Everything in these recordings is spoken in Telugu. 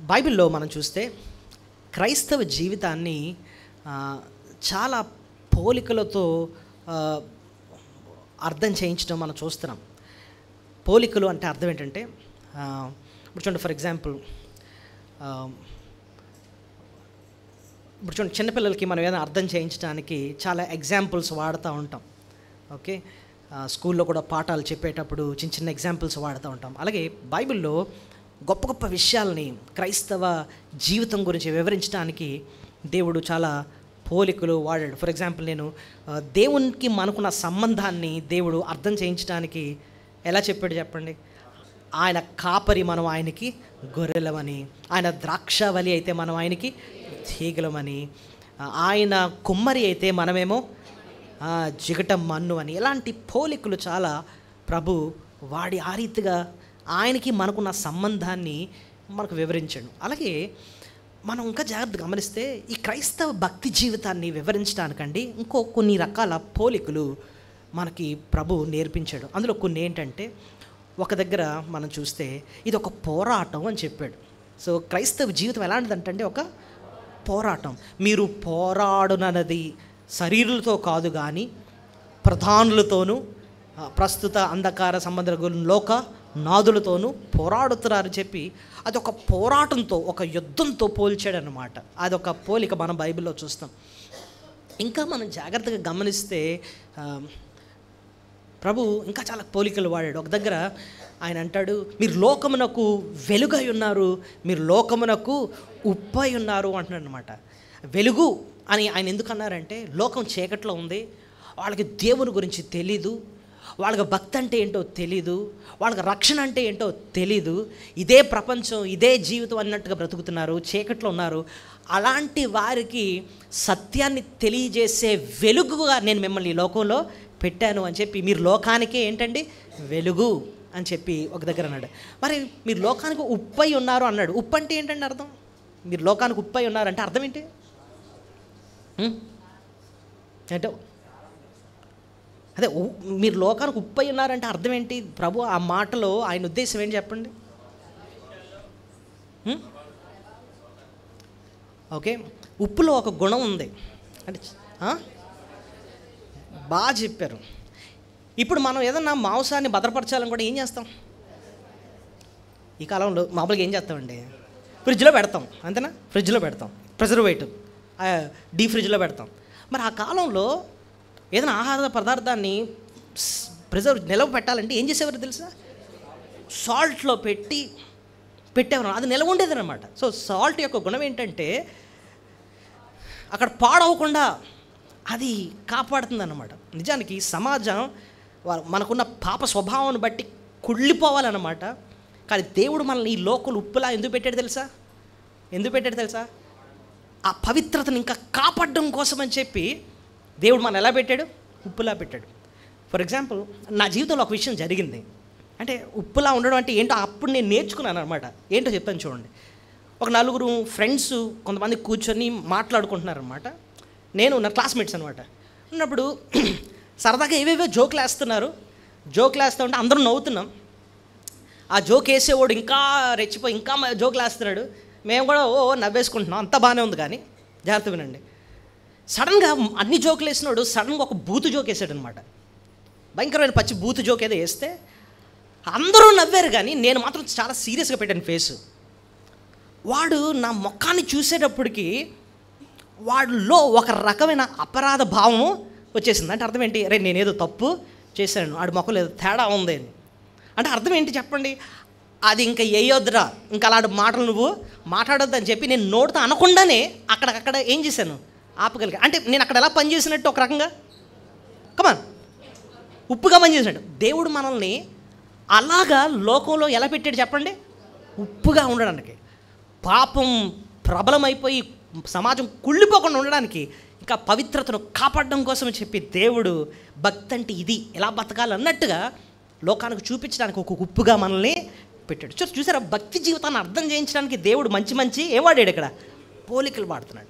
బైబిల్లో మనం చూస్తే క్రైస్తవ జీవితాన్ని ఆ, చాలా పోలికలతో ఆ, అర్థం చేయించడం మనం చూస్తున్నాం పోలికలు అంటే అర్థం ఏంటంటే ఆ, ఇప్పుడు చూడండి ఫర్ ఎగ్జాంపుల్ ఇప్పుడు చూడండి చిన్నపిల్లలకి మనం ఏదైనా అర్థం చేయించడానికి చాలా ఎగ్జాంపుల్స్ వాడుతూ ఉంటాం ఓకే ఆ, స్కూల్లో కూడా పాఠాలు చెప్పేటప్పుడు చిన్న చిన్న ఎగ్జాంపుల్స్ వాడుతూ ఉంటాం అలాగే బైబిల్లో గొప్ప గొప్ప విషయాల్ని క్రైస్తవ జీవితం గురించి వివరించడానికి దేవుడు చాలా పోలికలు వాడాడు ఫర్ ఎగ్జాంపుల్ నేను ఆ, దేవునికి మనకున్న సంబంధాన్ని దేవుడు అర్థం చేయించడానికి ఎలా చెప్పాడు చెప్పండి ఆయన కాపరి మనం ఆయనకి గొర్రెలమని ఆయన ద్రాక్షవలి అయితే మనం ఆయనకి తీగలమని ఆ, ఆయన కుమ్మరి అయితే మనమేమో ఆ, జిగట మన్ను అని ఇలాంటి పోలికలు చాలా ప్రభు వాడి ఆ రీతిగా ఆయనకి మనకున్న సంబంధాన్ని మనకు వివరించాడు అలాగే మనం ఇంకా జాగ్రత్త గమనిస్తే ఈ క్రైస్తవ భక్తి జీవితాన్ని వివరించడానికండి ఇంకో కొన్ని రకాల పోలికలు మనకి ప్రభు నేర్పించాడు అందులో కొన్ని ఏంటంటే ఒక దగ్గర మనం చూస్తే ఇది ఒక పోరాటం అని చెప్పాడు సో క్రైస్తవ జీవితం ఎలాంటిదంటే ఒక పోరాటం మీరు పోరాడునన్నది శరీరులతో కాదు కానీ ప్రధానులతోనూ ఆ, ప్రస్తుత అంధకార సంబంధ లోక నాదులతోనూ పోరాడుతున్నారు చెప్పి అది ఒక పోరాటంతో ఒక యుద్ధంతో పోల్చాడనమాట అది ఒక పోలిక మనం బైబిల్లో చూస్తాం ఇంకా మనం జాగ్రత్తగా గమనిస్తే ఆ, ప్రభు ఇంకా చాలా పోలికలు వాడాడు ఒక దగ్గర ఆయన అంటాడు మీరు లోకమునకు వెలుగై ఉన్నారు మీరు లోకమునకు ఉప్పై ఉన్నారు అంటున్నాడు అనమాట వెలుగు అని ఆయన ఎందుకు అన్నారంటే లోకం చీకట్లో ఉంది వాళ్ళకి దేవుని గురించి తెలీదు వాళ్ళకి భక్తి అంటే ఏంటో తెలీదు వాళ్ళకి రక్షణ అంటే ఏంటో తెలీదు ఇదే ప్రపంచం ఇదే జీవితం అన్నట్టుగా బ్రతుకుతున్నారు చీకట్లో ఉన్నారు అలాంటి వారికి సత్యాన్ని తెలియజేసే వెలుగుగా నేను మిమ్మల్ని ఈ లోకంలో పెట్టాను అని చెప్పి మీరు లోకానికే ఏంటండి వెలుగు అని చెప్పి ఒక దగ్గర అన్నాడు మరి మీరు లోకానికి ఉప్పై ఉన్నారు అన్నాడు ఉప్పు అంటే ఏంటండి అర్థం మీరు లోకానికి ఉప్పై ఉన్నారంటే అర్థం ఏంటి ఉం? ఏంటో అదే ఉ- మీరు లోకానికి ఉప్పై ఉన్నారంటే అర్థం ఏంటి ప్రభు ఆ మాటలో ఆయన ఉద్దేశం ఏంటి చెప్పండి ఉం? ఓకే ఉప్పులో ఒక గుణం ఉంది అంటే ఆ? బాగా చెప్పారు ఇప్పుడు మనం ఏదన్నా మాంసాన్ని భద్రపరచాలని కూడా ఏం చేస్తాం ఈ కాలంలో మామూలుగా ఏం చేస్తామండి ఫ్రిడ్జ్లో పెడతాం అంతేనా ఫ్రిడ్జ్లో పెడతాం ప్రిజర్వేటివ్ డీ ఫ్రిడ్జ్లో పెడతాం మరి ఆ కాలంలో ఏదైనా ఆహార పదార్థాన్ని ప్రిజర్వ్ నిలవ పెట్టాలంటే ఏం చేసేవారు తెలుసా సాల్ట్లో పెట్టి పెట్టేవారు అది నిలవ ఉండేది అనమాట సో సాల్ట్ యొక్క గుణం ఏంటంటే అక్కడ పాడవకుండా అది కాపాడుతుంది అన్నమాట నిజానికి సమాజం వా- మనకున్న పాప స్వభావాన్ని బట్టి కుళ్ళిపోవాలన్నమాట కానీ దేవుడు మనల్ని ఈ లోకలు ఉప్పులా ఎందుకు పెట్టాడు తెలుసా ఎందుకు పెట్టాడు తెలుసా ఆ పవిత్రతను ఇంకా కాపాడడం కోసం అని చెప్పి దేవుడు మన ఎలా పెట్టాడు ఉప్పులా పెట్టాడు ఫర్ ఎగ్జాంపుల్ నా జీవితంలో ఒక విషయం జరిగింది అంటే ఉప్పులా ఉండడం అంటే ఏంటో అప్పుడు నేను నేర్చుకున్నాను అనమాట ఏంటో చెప్తాను చూడండి ఒక నలుగురు ఫ్రెండ్స్ కొంతమంది కూర్చొని మాట్లాడుకుంటున్నారనమాట నేను నా క్లాస్మేట్స్ అనమాట ఉన్నప్పుడు సరదాగా ఏవేవో జోకులు వేస్తున్నారు జోకులు వేస్తూ ఉంటే అందరం నవ్వుతున్నాం ఆ జోక్ వేసేవాడు ఇంకా రెచ్చిపోయి ఇంకా మ- జోకులు వేస్తున్నాడు మేము కూడా ఓ ఓ నవ్వేసుకుంటున్నాం అంతా బాగానే ఉంది కానీ జాగ్రత్త వినండి సడన్గా అన్ని జోకులు వేసినాడు సడన్గా ఒక బూతు జోక్ వేసాడు అనమాట భయంకరమైన పచ్చి బూతు జోక్ ఏదో వేస్తే అందరూ నవ్వారు కానీ నేను మాత్రం చాలా సీరియస్గా పెట్టాను ఫేస్ వాడు నా ముఖాన్ని చూసేటప్పటికి వాడిలో ఒక రకమైన అపరాధ భావం వచ్చేసింది అంటే అర్థం ఏంటి అరే నేనేదో తప్పు చేశాను ఆడి మొక్కలు ఏదో తేడా ఉంది అని అంటే అర్థం ఏంటి చెప్పండి అది ఇంకా వేయొద్దురా ఇంకా అలాంటి మాటలు నువ్వు మాట్లాడొద్దు అని చెప్పి నేను నోటితో అనకుండానే అక్కడక్కడ ఏం చేశాను ఆపగలిగా అంటే నేను అక్కడ ఎలా పనిచేసినట్టు ఒక రకంగా కమాన్ ఉప్పుగా పనిచేసినట్టు దేవుడు మనల్ని అలాగా లోకంలో ఎలా పెట్టాడు చెప్పండి ఉప్పుగా ఉండడానికి పాపం ప్రబలమైపోయి సమాజం కుళ్ళిపోకుండా ఉండడానికి ఇంకా పవిత్రతను కాపాడడం కోసం చెప్పి దేవుడు భక్తి అంటే ఇది ఎలా బతకాలి అన్నట్టుగా లోకానికి చూపించడానికి ఒక ఉప్పుగా మనల్ని పెట్టాడు చూ చూసారా భక్తి జీవితాన్ని అర్థం చేయించడానికి దేవుడు మంచి మంచి ఏం వాడాడు ఇక్కడ పోలికలు వాడుతున్నాడు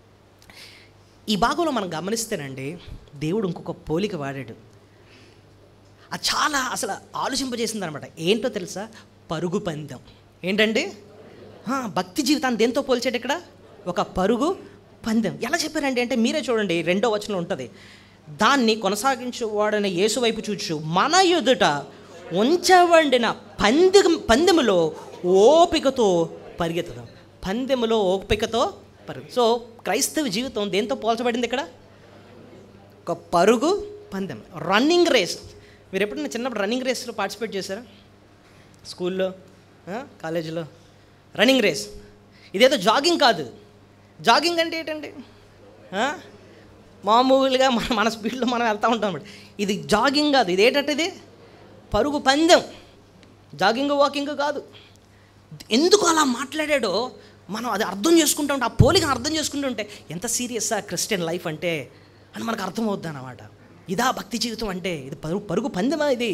ఈ భాగంలో మనం గమనిస్తేనండి దేవుడు ఇంకొక పోలిక వాడాడు అది చాలా అసలు ఆలోచింపజేసింది అనమాట ఏంటో తెలుసా పరుగు పందెం ఏంటండి ఆ, భక్తి జీవితాన్ని దేంతో పోల్చాడు ఇక్కడ ఒక పరుగు పందెం ఎలా చెప్పారండి అంటే మీరే చూడండి రెండో వచనం ఉంటుంది దాన్ని కొనసాగించేవాడని యేసు వైపు చూచు మన ఎదుట ఉంచబడిన పందెం పందెములో ఓపికతో పరిగెత్తుదాం పందెములో ఓపికతో పరుగు సో క్రైస్తవ జీవితం దేంతో పోల్చబడింది ఇక్కడ ఒక పరుగు పందెం రన్నింగ్ రేస్ మీరు ఎప్పుడైనా చిన్నప్పుడు రన్నింగ్ రేస్లో పార్టిసిపేట్ చేశారా స్కూల్లో ఆ, కాలేజీలో రన్నింగ్ రేస్ ఇదేదో జాగింగ్ కాదు జాగింగ్ అంటే ఏంటండి ఆ? మామూలుగా మన మన స్పీడ్లో మనం వెళ్తూ ఉంటాం అన్నమాట ఇది జాగింగ్ కాదు ఇది ఏంటంటే ఇది పరుగు పందెం జాగింగ్ వాకింగ్ కాదు ఎందుకు అలా మాట్లాడాడో మనం అది అర్థం చేసుకుంటూ ఉంటే ఆ పోలిక అర్థం చేసుకుంటుంటే ఎంత సీరియస్ ఆ క్రిస్టియన్ లైఫ్ అంటే అని మనకు అర్థమవుద్ది అన్నమాట ఇదా భక్తి జీవితం అంటే ఇది పరుగు పరుగు పందెమా ఇది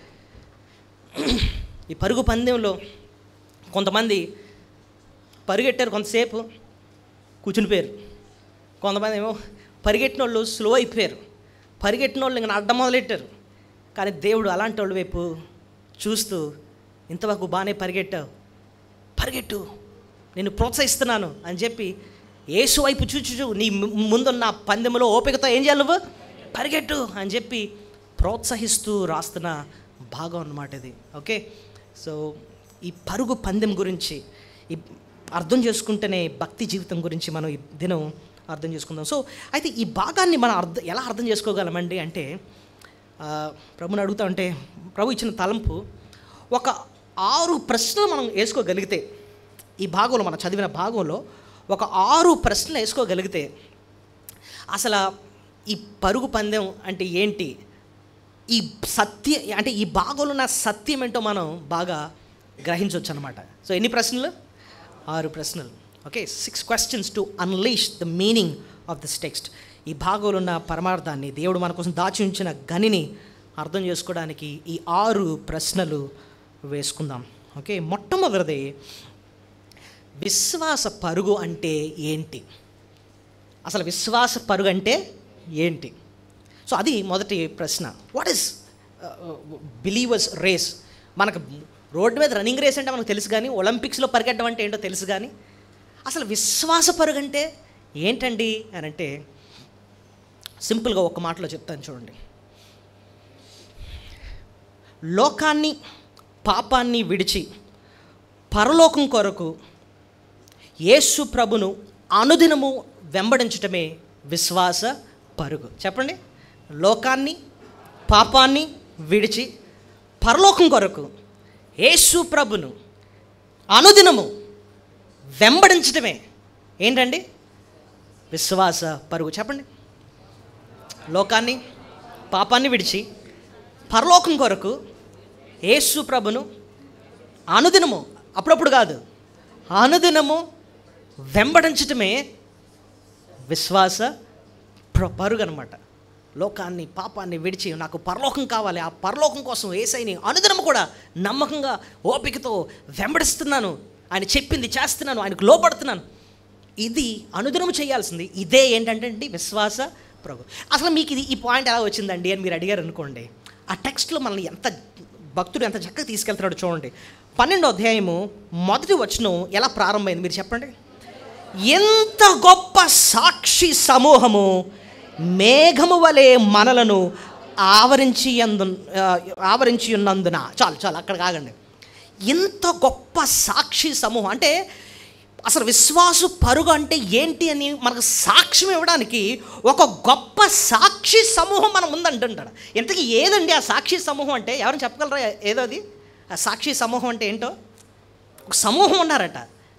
ఈ పరుగు పందెంలో కొంతమంది పరిగెట్టారు కొంతసేపు కూర్చుని పోయారు కొంతమంది ఏమో పరిగెట్టిన వాళ్ళు స్లో అయిపోయారు పరిగెట్టిన వాళ్ళు ఇంకా అడ్డం మొదలెట్టారు కానీ దేవుడు అలాంటి వాళ్ళ వైపు చూస్తూ ఇంతవరకు బాగానే పరిగెట్టావు పరిగెట్టు నేను ప్రోత్సహిస్తున్నాను అని చెప్పి యేసు వైపు చూచు నీ ము- ముందున్న పందెంలో ఓపికతో ఏం చేయాలి నువ్వు పరిగెట్టు అని చెప్పి ప్రోత్సహిస్తూ రాస్తున్న భాగం అన్నమాట ఇది ఓకే సో ఈ పరుగు పందెం గురించి ఈ అర్థం చేసుకుంటేనే భక్తి జీవితం గురించి మనం ఈ దినం అర్థం చేసుకుందాం సో అయితే ఈ భాగాన్ని మనం అర్థం ఎలా అర్థం చేసుకోగలమండి అంటే ఆ, ప్రభుని అడుగుతా ఉంటే ప్రభు ఇచ్చిన తలంపు ఒక ఆరు ప్రశ్నలు మనం వేసుకోగలిగితే ఈ భాగంలో మనం చదివిన భాగంలో ఒక ఆరు ప్రశ్నలు వేసుకోగలిగితే అసలు ఈ పరుగు పందెం అంటే ఏంటి ఈ సత్య అంటే ఈ భాగంలో ఉన్న సత్యం ఏంటో మనం బాగా గ్రహించవచ్చు అనమాట సో ఎన్ని ప్రశ్నలు ఆరు ప్రశ్నలు okay six questions to unleash the meaning of this text ఈ భాగంలో ఉన్న పరమార్థాన్ని దేవుడు మన కోసం దాచి ఉంచిన గనిని అర్థం చేసుకోవడానికి ఈ ఆరు ప్రశ్నలు వేసుకుందాం ఓకే మొట్టమొదటిది విశ్వాస పరుగు అంటే ఏంటి అసలు విశ్వాస పరుగు అంటే ఏంటి సో అది మొదటి ప్రశ్న వాట్ ఈస్ బిలీవర్స్ రేస్ మనకు రోడ్డు మీద రన్నింగ్ రేస్ అంటే మనకు తెలుసు కానీ ఒలింపిక్స్లో పరిగెట్టడం అంటే ఏంటో తెలుసు కానీ అసలు విశ్వాస పరుగు అంటే ఏంటండి అని అంటే సింపుల్గా ఒక మాటలో చెప్తాను చూడండి లోకాన్ని పాపాన్ని విడిచి పరలోకం కొరకు యేసు ప్రభును అనుదినము వెంబడించటమే విశ్వాస పరుగు చెప్పండి లోకాన్ని పాపాన్ని విడిచి పరలోకం కొరకు యేసు ప్రభును అనుదినము వెంబడించటమే ఏంటండి విశ్వాస పరుగు చెప్పండి లోకాన్ని పాపాన్ని విడిచి పరలోకం కొరకు యేసు ప్రభును అనుదినము అప్పుడప్పుడు కాదు అనుదినము వెంబడించటమే విశ్వాస ప్ర- పరుగు అనమాట లోకాన్ని పాపాన్ని విడిచి నాకు పరలోకం కావాలి ఆ పరలోకం కోసం ఏసైని అనుదినం కూడా నమ్మకంగా ఓపికతో వెంబడిస్తున్నాను ఆయన చెప్పింది చేస్తున్నాను ఆయనకు లోపడుతున్నాను ఇది అనుదినం చేయాల్సింది ఇదే ఏంటంటే అండి విశ్వాస ప్రభు అసలు మీకు ఇది ఈ పాయింట్ ఎలా వచ్చిందండి అని మీరు అడిగారు అనుకోండి ఆ టెక్స్ట్లో మనల్ని ఎంత భక్తుడు ఎంత చక్కగా తీసుకెళ్తున్నాడో చూడండి పన్నెండో అధ్యాయము మొదటి వచనం ఎలా ప్రారంభమైంది మీరు చెప్పండి ఎంత గొప్ప సాక్షి సమూహము మేఘము వలె మనలను ఆవరించి అందు ఆవరించి ఉన్నందున చాలు చాలు అక్కడ కాగండి ఇంత గొప్ప సాక్షి సమూహం అంటే అసలు విశ్వాసు పరుగు అంటే ఏంటి అని మనకు సాక్ష్యం ఇవ్వడానికి ఒక గొప్ప సాక్షి సమూహం మనం ముందంటుంటాడు ఇంతకీ ఏదండి ఆ సాక్షి సమూహం అంటే ఎవరైనా చెప్పగలరా ఏదో అది ఆ సాక్షి సమూహం అంటే ఏంటో ఒక సమూహం ఉన్నారట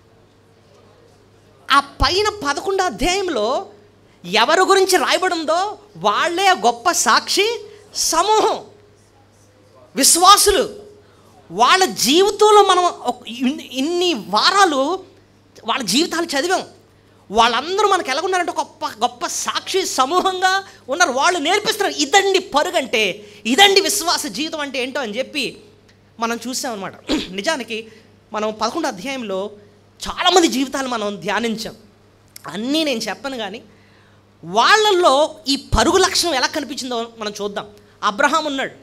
ఆ పైన పదకొండో అధ్యాయంలో ఎవరి గురించి రాయబడి ఉందో వాళ్ళే ఆ గొప్ప సాక్షి సమూహం విశ్వాసులు వాళ్ళ జీవితంలో మనం ఒక- ఇన్ని- ఇన్ని వారాలు వాళ్ళ జీవితాలు చదివాం వాళ్ళందరూ మనకు ఎలాగున్నారంటే గొప్ప గొప్ప సాక్షి సమూహంగా ఉన్నారు వాళ్ళు నేర్పిస్తున్నారు ఇదండి పరుగంటే ఇదండి విశ్వాస జీవితం అంటే ఏంటో అని చెప్పి మనం చూసామన్నమాట నిజానికి మనం పదకొండు అధ్యాయంలో చాలామంది జీవితాలు మనం ధ్యానించాం అన్నీ నేను చెప్పను కానీ వాళ్ళల్లో ఈ పరుగు లక్షణం ఎలా కనిపించిందో మనం చూద్దాం అబ్రహాం ఉన్నాడు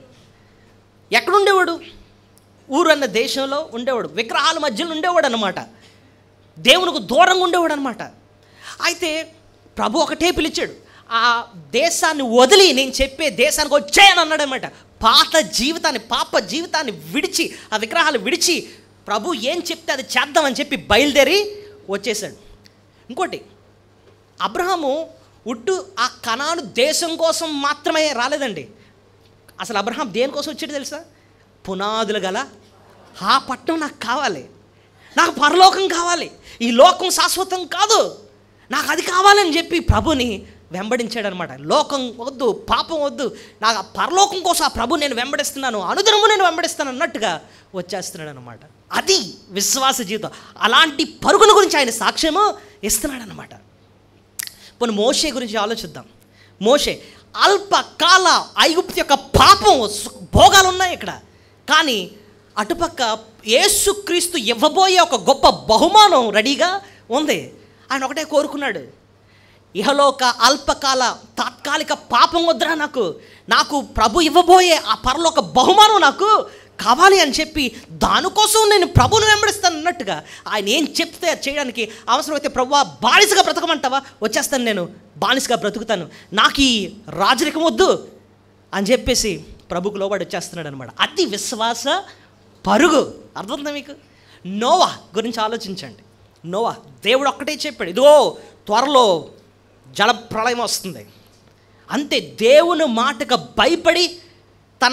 ఎక్కడుండేవాడు ఊరు అన్న దేశంలో ఉండేవాడు విగ్రహాల మధ్యలో ఉండేవాడు అనమాట దేవునికి దూరంగా ఉండేవాడు అనమాట అయితే ప్రభు ఒకటే పిలిచాడు ఆ దేశాన్ని వదిలి నేను చెప్పే దేశానికి వచ్చాయని అన్నాడు అనమాట పాత జీవితాన్ని పాప జీవితాన్ని విడిచి ఆ విగ్రహాలు విడిచి ప్రభు ఏం చెప్తే అది చేద్దామని చెప్పి బయలుదేరి వచ్చేసాడు ఇంకోటి అబ్రహాము ఉట్టు ఆ కణాను దేశం కోసం మాత్రమే రాలేదండి అసలు అబ్రహాం దేనికోసం వచ్చాడు తెలుసా పునాదులు గల ఆ పట్టణం నాకు కావాలి నాకు పరలోకం కావాలి ఈ లోకం శాశ్వతం కాదు నాకు అది కావాలని చెప్పి ప్రభుని వెంబడించాడనమాట లోకం వద్దు పాపం వద్దు నాకు ఆ పరలోకం కోసం ఆ ప్రభు నేను వెంబడిస్తున్నాను అనుదినము నేను వెంబడిస్తాను అన్నట్టుగా వచ్చేస్తున్నాడు అనమాట అది విశ్వాస జీవితం అలాంటి పరుగుల గురించి ఆయన సాక్ష్యము ఇస్తున్నాడు అనమాట పోనీ మోషే గురించి ఆలోచిద్దాం మోషే అల్పకాల ఐగుప్తు యొక్క పాపం సు- భోగాలు ఉన్నాయి ఇక్కడ కానీ అటుపక్క యేసుక్రీస్తు ఇవ్వబోయే ఒక గొప్ప బహుమానం రెడీగా ఉంది ఆయన ఒకటే కోరుకున్నాడు ఇహలోక అల్పకాల తాత్కాలిక పాపం వద్దురా నాకు నాకు ప్రభు ఇవ్వబోయే ఆ పరలోక బహుమానం నాకు కావాలి అని చెప్పి దానికోసం నేను ప్రభుని వెంబడిస్తాను అన్నట్టుగా ఆయన ఏం చెప్తే అది చేయడానికి అవసరమైతే ప్రభు బానిసగా బ్రతకమంటావా వచ్చేస్తాను నేను బానిసగా బ్రతుకుతాను నాకు ఈ రాజరికం వద్దు అని చెప్పేసి ప్రభుకు లోబడి వచ్చేస్తున్నాడు అనమాట అది విశ్వాస పరుగు అర్థమవుతుందా మీకు నోవా గురించి ఆలోచించండి నోవా దేవుడు ఒక్కటే చెప్పాడు ఇదిగో త్వరలో జల ప్రళయం వస్తుంది అంతే దేవుని మాటకు భయపడి తన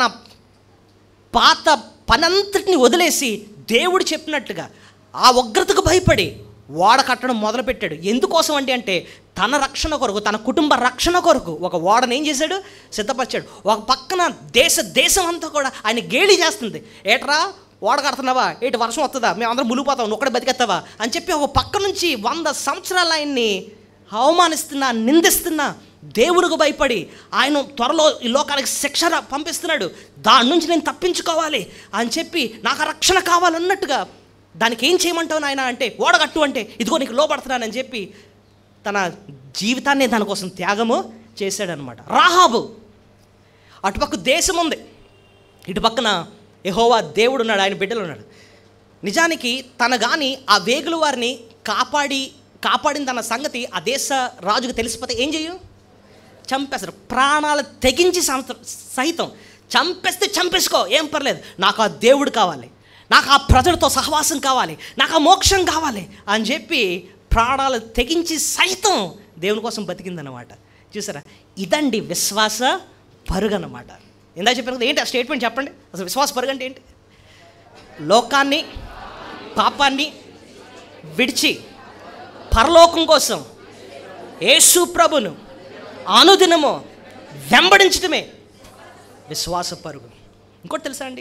పాత పనంతటిని వదిలేసి దేవుడు చెప్పినట్టుగా ఆ ఉగ్రతకు భయపడి ఓడ కట్టడం మొదలుపెట్టాడు ఎందుకోసం అండి అంటే తన రక్షణ కొరకు తన కుటుంబ రక్షణ కొరకు ఒక ఓడను ఏం చేశాడు సిద్ధపరిచాడు ఒక పక్కన దేశ దేశం అంతా కూడా ఆయన గేలి చేస్తుంది ఏట్రా ఓడ కడుతున్నావా ఏటి వర్షం వస్తుందా మేము అందరం మునిగిపోతాం నువ్వు ఒక్కడే బతికేస్తావా అని చెప్పి ఒక పక్క నుంచి వంద సంవత్సరాలు ఆయన్ని అవమానిస్తున్నా నిందిస్తున్నా దేవునికి భయపడి ఆయన త్వరలో ఈ లోకానికి శిక్ష ర- పంపిస్తున్నాడు దాని నుంచి నేను తప్పించుకోవాలి అని చెప్పి నాకు ఆ రక్షణ కావాలన్నట్టుగా దానికి ఏం చేయమంటావు నాయన అంటే ఓడగట్టు అంటే ఇదిగో నీకు లోపడుతున్నానని చెప్పి తన జీవితాన్ని దానికోసం త్యాగము చేశాడనమాట రాహాబు అటుపక్క దేశం ఉంది ఇటు పక్కన యెహోవా దేవుడు ఉన్నాడు ఆయన బిడ్డలు ఉన్నాడు నిజానికి తన గాని ఆ వేగుల వారిని కాపాడి కాపాడిన తన సంగతి ఆ దేశ రాజుకు తెలిసిపోతే ఏం చెయ్యు చంపేస్తారు ప్రాణాలు తెగించి సంవత్సరం సహితం చంపేస్తే చంపేసుకో ఏం పర్లేదు నాకు ఆ దేవుడు కావాలి నాకు ఆ ప్రజలతో సహవాసం కావాలి నాకు ఆ మోక్షం కావాలి అని చెప్పి ప్రాణాలు తెగించి సైతం దేవుని కోసం బతికిందనమాట చూసారా ఇదండి విశ్వాస పరుగు అన్నమాట ఇందా చెప్పిన కదా, ఏంటి ఆ స్టేట్మెంట్ చెప్పండి అసలు విశ్వాస పరుగు అంటే ఏంటి లోకాన్ని పాపాన్ని విడిచి పరలోకం కోసం యేసు ప్రభును అనుదినము వెంబడించటమే విశ్వాస పరుగు ఇంకోటి తెలుసా అండి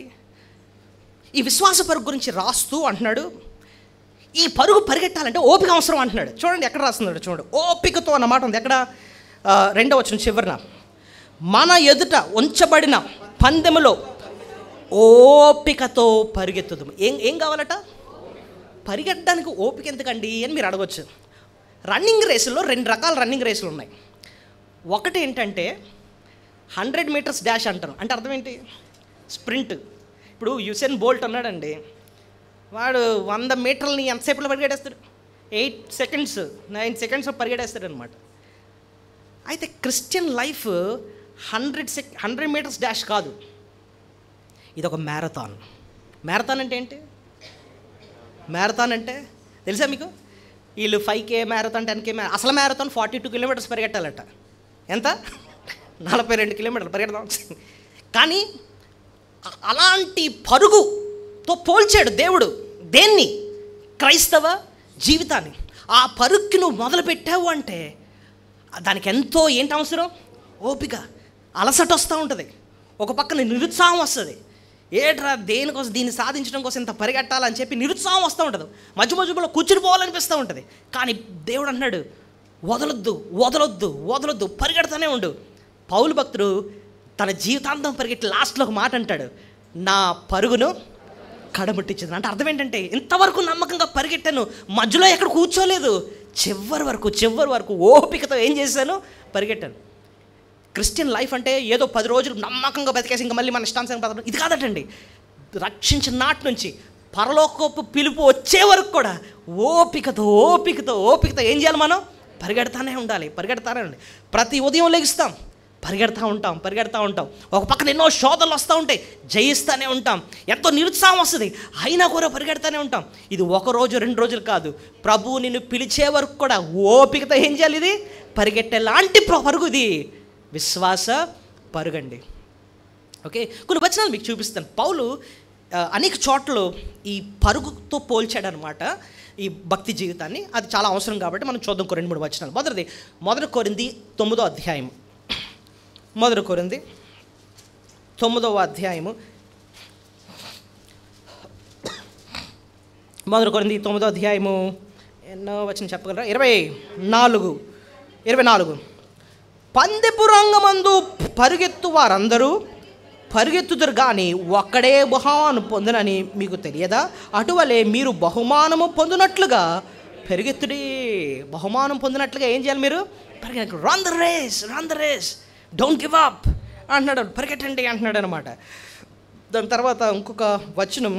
ఈ విశ్వాస పరుగు గురించి రాస్తూ అంటున్నాడు ఈ పరుగు పరిగెట్టాలంటే ఓపిక అవసరం అంటున్నాడు చూడండి ఎక్కడ రాస్తున్నాడు చూడండి ఓపికతో అన్నమాట ఉంది ఎక్కడ ఆ, రెండవ వచ్చిన చివరిన మన ఎదుట ఉంచబడిన పందెములో ఓపికతో పరిగెత్తుదు ఏం ఏం కావాలట పరిగెట్టడానికి ఓపిక ఎందుకండి అని మీరు అడగొచ్చు రన్నింగ్ రేసుల్లో రెండు రకాల రన్నింగ్ రేసులు ఉన్నాయి ఒకటి ఏంటంటే హండ్రెడ్ మీటర్స్ డాష్ అంటారు అంటే అర్థం ఏంటి స్ప్రింట్ ఇప్పుడు యుసేన్ బోల్ట్ అన్నాడండి వాడు వంద మీటర్లని ఎంతసేపులో పరిగెడేస్తాడు ఎయిట్ సెకండ్స్ నైన్ సెకండ్స్ పరిగెడేస్తాడు అనమాట అయితే Christian life hundred sec hundred metres dash కాదు ఇది ఒక మ్యారథాన్ మ్యారథాన్ అంటే ఏంటి మ్యారథాన్ అంటే తెలుసా మీకు వీళ్ళు five K marathon ten K మ్యార అసలు మ్యారథాన్ ఫార్టీ టూ కిలోమీటర్స్ పరిగెట్టాలట ఎంత నలభై రెండు కిలోమీటర్లు పరిగెడదాం కానీ అ- అలాంటి పరుగుతో పోల్చాడు దేవుడు దేన్ని క్రైస్తవ జీవితాన్ని ఆ పరుగుకి నువ్వు మొదలుపెట్టావు అంటే దానికి ఎంతో ఏంటి అవసరం ఓపిక అలసట వస్తూ ఉంటుంది ఒక పక్కన నిరుత్సాహం వస్తుంది ఏట్రా దేనికోసం దీన్ని సాధించడం కోసం ఇంత పరిగెట్టాలని చెప్పి నిరుత్సాహం వస్తూ ఉంటుంది మధ్య మధ్యలో కూర్చుని పోవాలనిపిస్తూ ఉంటుంది కానీ దేవుడు అంటున్నాడు వదలొద్దు వదలొద్దు వదలొద్దు పరిగెడతానే ఉండు పౌలు భక్తుడు తన జీవితాంతం పరిగెట్టి లాస్ట్లో ఒక మాట అంటాడు నా పరుగును కడముట్టించింది అంటే అర్థం ఏంటంటే ఇంతవరకు నమ్మకంగా పరిగెట్టాను మధ్యలో ఎక్కడ కూర్చోలేదు చివరి వరకు చివరి వరకు ఓపికతో ఏం చేశాను పరిగెట్టాను క్రిస్టియన్ లైఫ్ అంటే ఏదో పది రోజులు నమ్మకంగా బతికేసి ఇంకా మళ్ళీ మన ఇష్టానుసారం బతకడం ఇది కాదటండి రక్షించిన నాటి నుంచి పరలోకపు పిలుపు వచ్చే వరకు కూడా ఓపికతో ఓపికతో ఓపికతో ఏం చేయాలి మనం పరిగెడతానే ఉండాలి పరిగెడతానే ఉండాలి ప్రతి ఉదయం లెగిస్తాం పరిగెడతా ఉంటాం పరిగెడతా ఉంటాం ఒక పక్కన ఎన్నో శోధనలు వస్తూ ఉంటాయి జయిస్తూనే ఉంటాం ఎంతో నిరుత్సాహం వస్తుంది అయినా కూడా పరిగెడతానే ఉంటాం ఇది ఒక రోజు రెండు రోజులు కాదు ప్రభువు నిన్ను పిలిచే వరకు కూడా ఓపికతో ఏం చేయాలి ఇది పరిగెట్టే లాంటి ప్ర- పరుగు ఇది విశ్వాస పరుగండి ఓకే కొన్ని వచనాలు మీకు చూపిస్తాను పౌలు ఆ, అనేక చోట్ల ఈ పరుగుతో పోల్చాడనమాట ఈ భక్తి జీవితాన్ని అది చాలా అవసరం కాబట్టి మనం చూద్దాం ఒక రెండు మూడు వచనాలు మొదటిది మొదటి కోరింది తొమ్మిదో అధ్యాయం మొదటి కోరింది తొమ్మిదవ అధ్యాయము మొదటి కొరింది తొమ్మిదో అధ్యాయము ఎన్నో వచ్చిన చెప్పగలరా ఇరవై నాలుగు ఇరవై నాలుగు పందెపు రంగమందు పరుగెత్తు వారందరూ పరుగెత్తుదురు కానీ ఒక్కడే బహుమానం పొందునని మీకు తెలియదా అటువలే మీరు బహుమానము పొందినట్లుగా పెరుగెత్తుడి బహుమానం పొందినట్లుగా ఏం చేయాలి మీరు పరిగెత్త run the race run the race don't give up అంటున్నాడు పరిగెట్టండి అంటున్నాడు అనమాట దాని తర్వాత ఇంకొక వచనం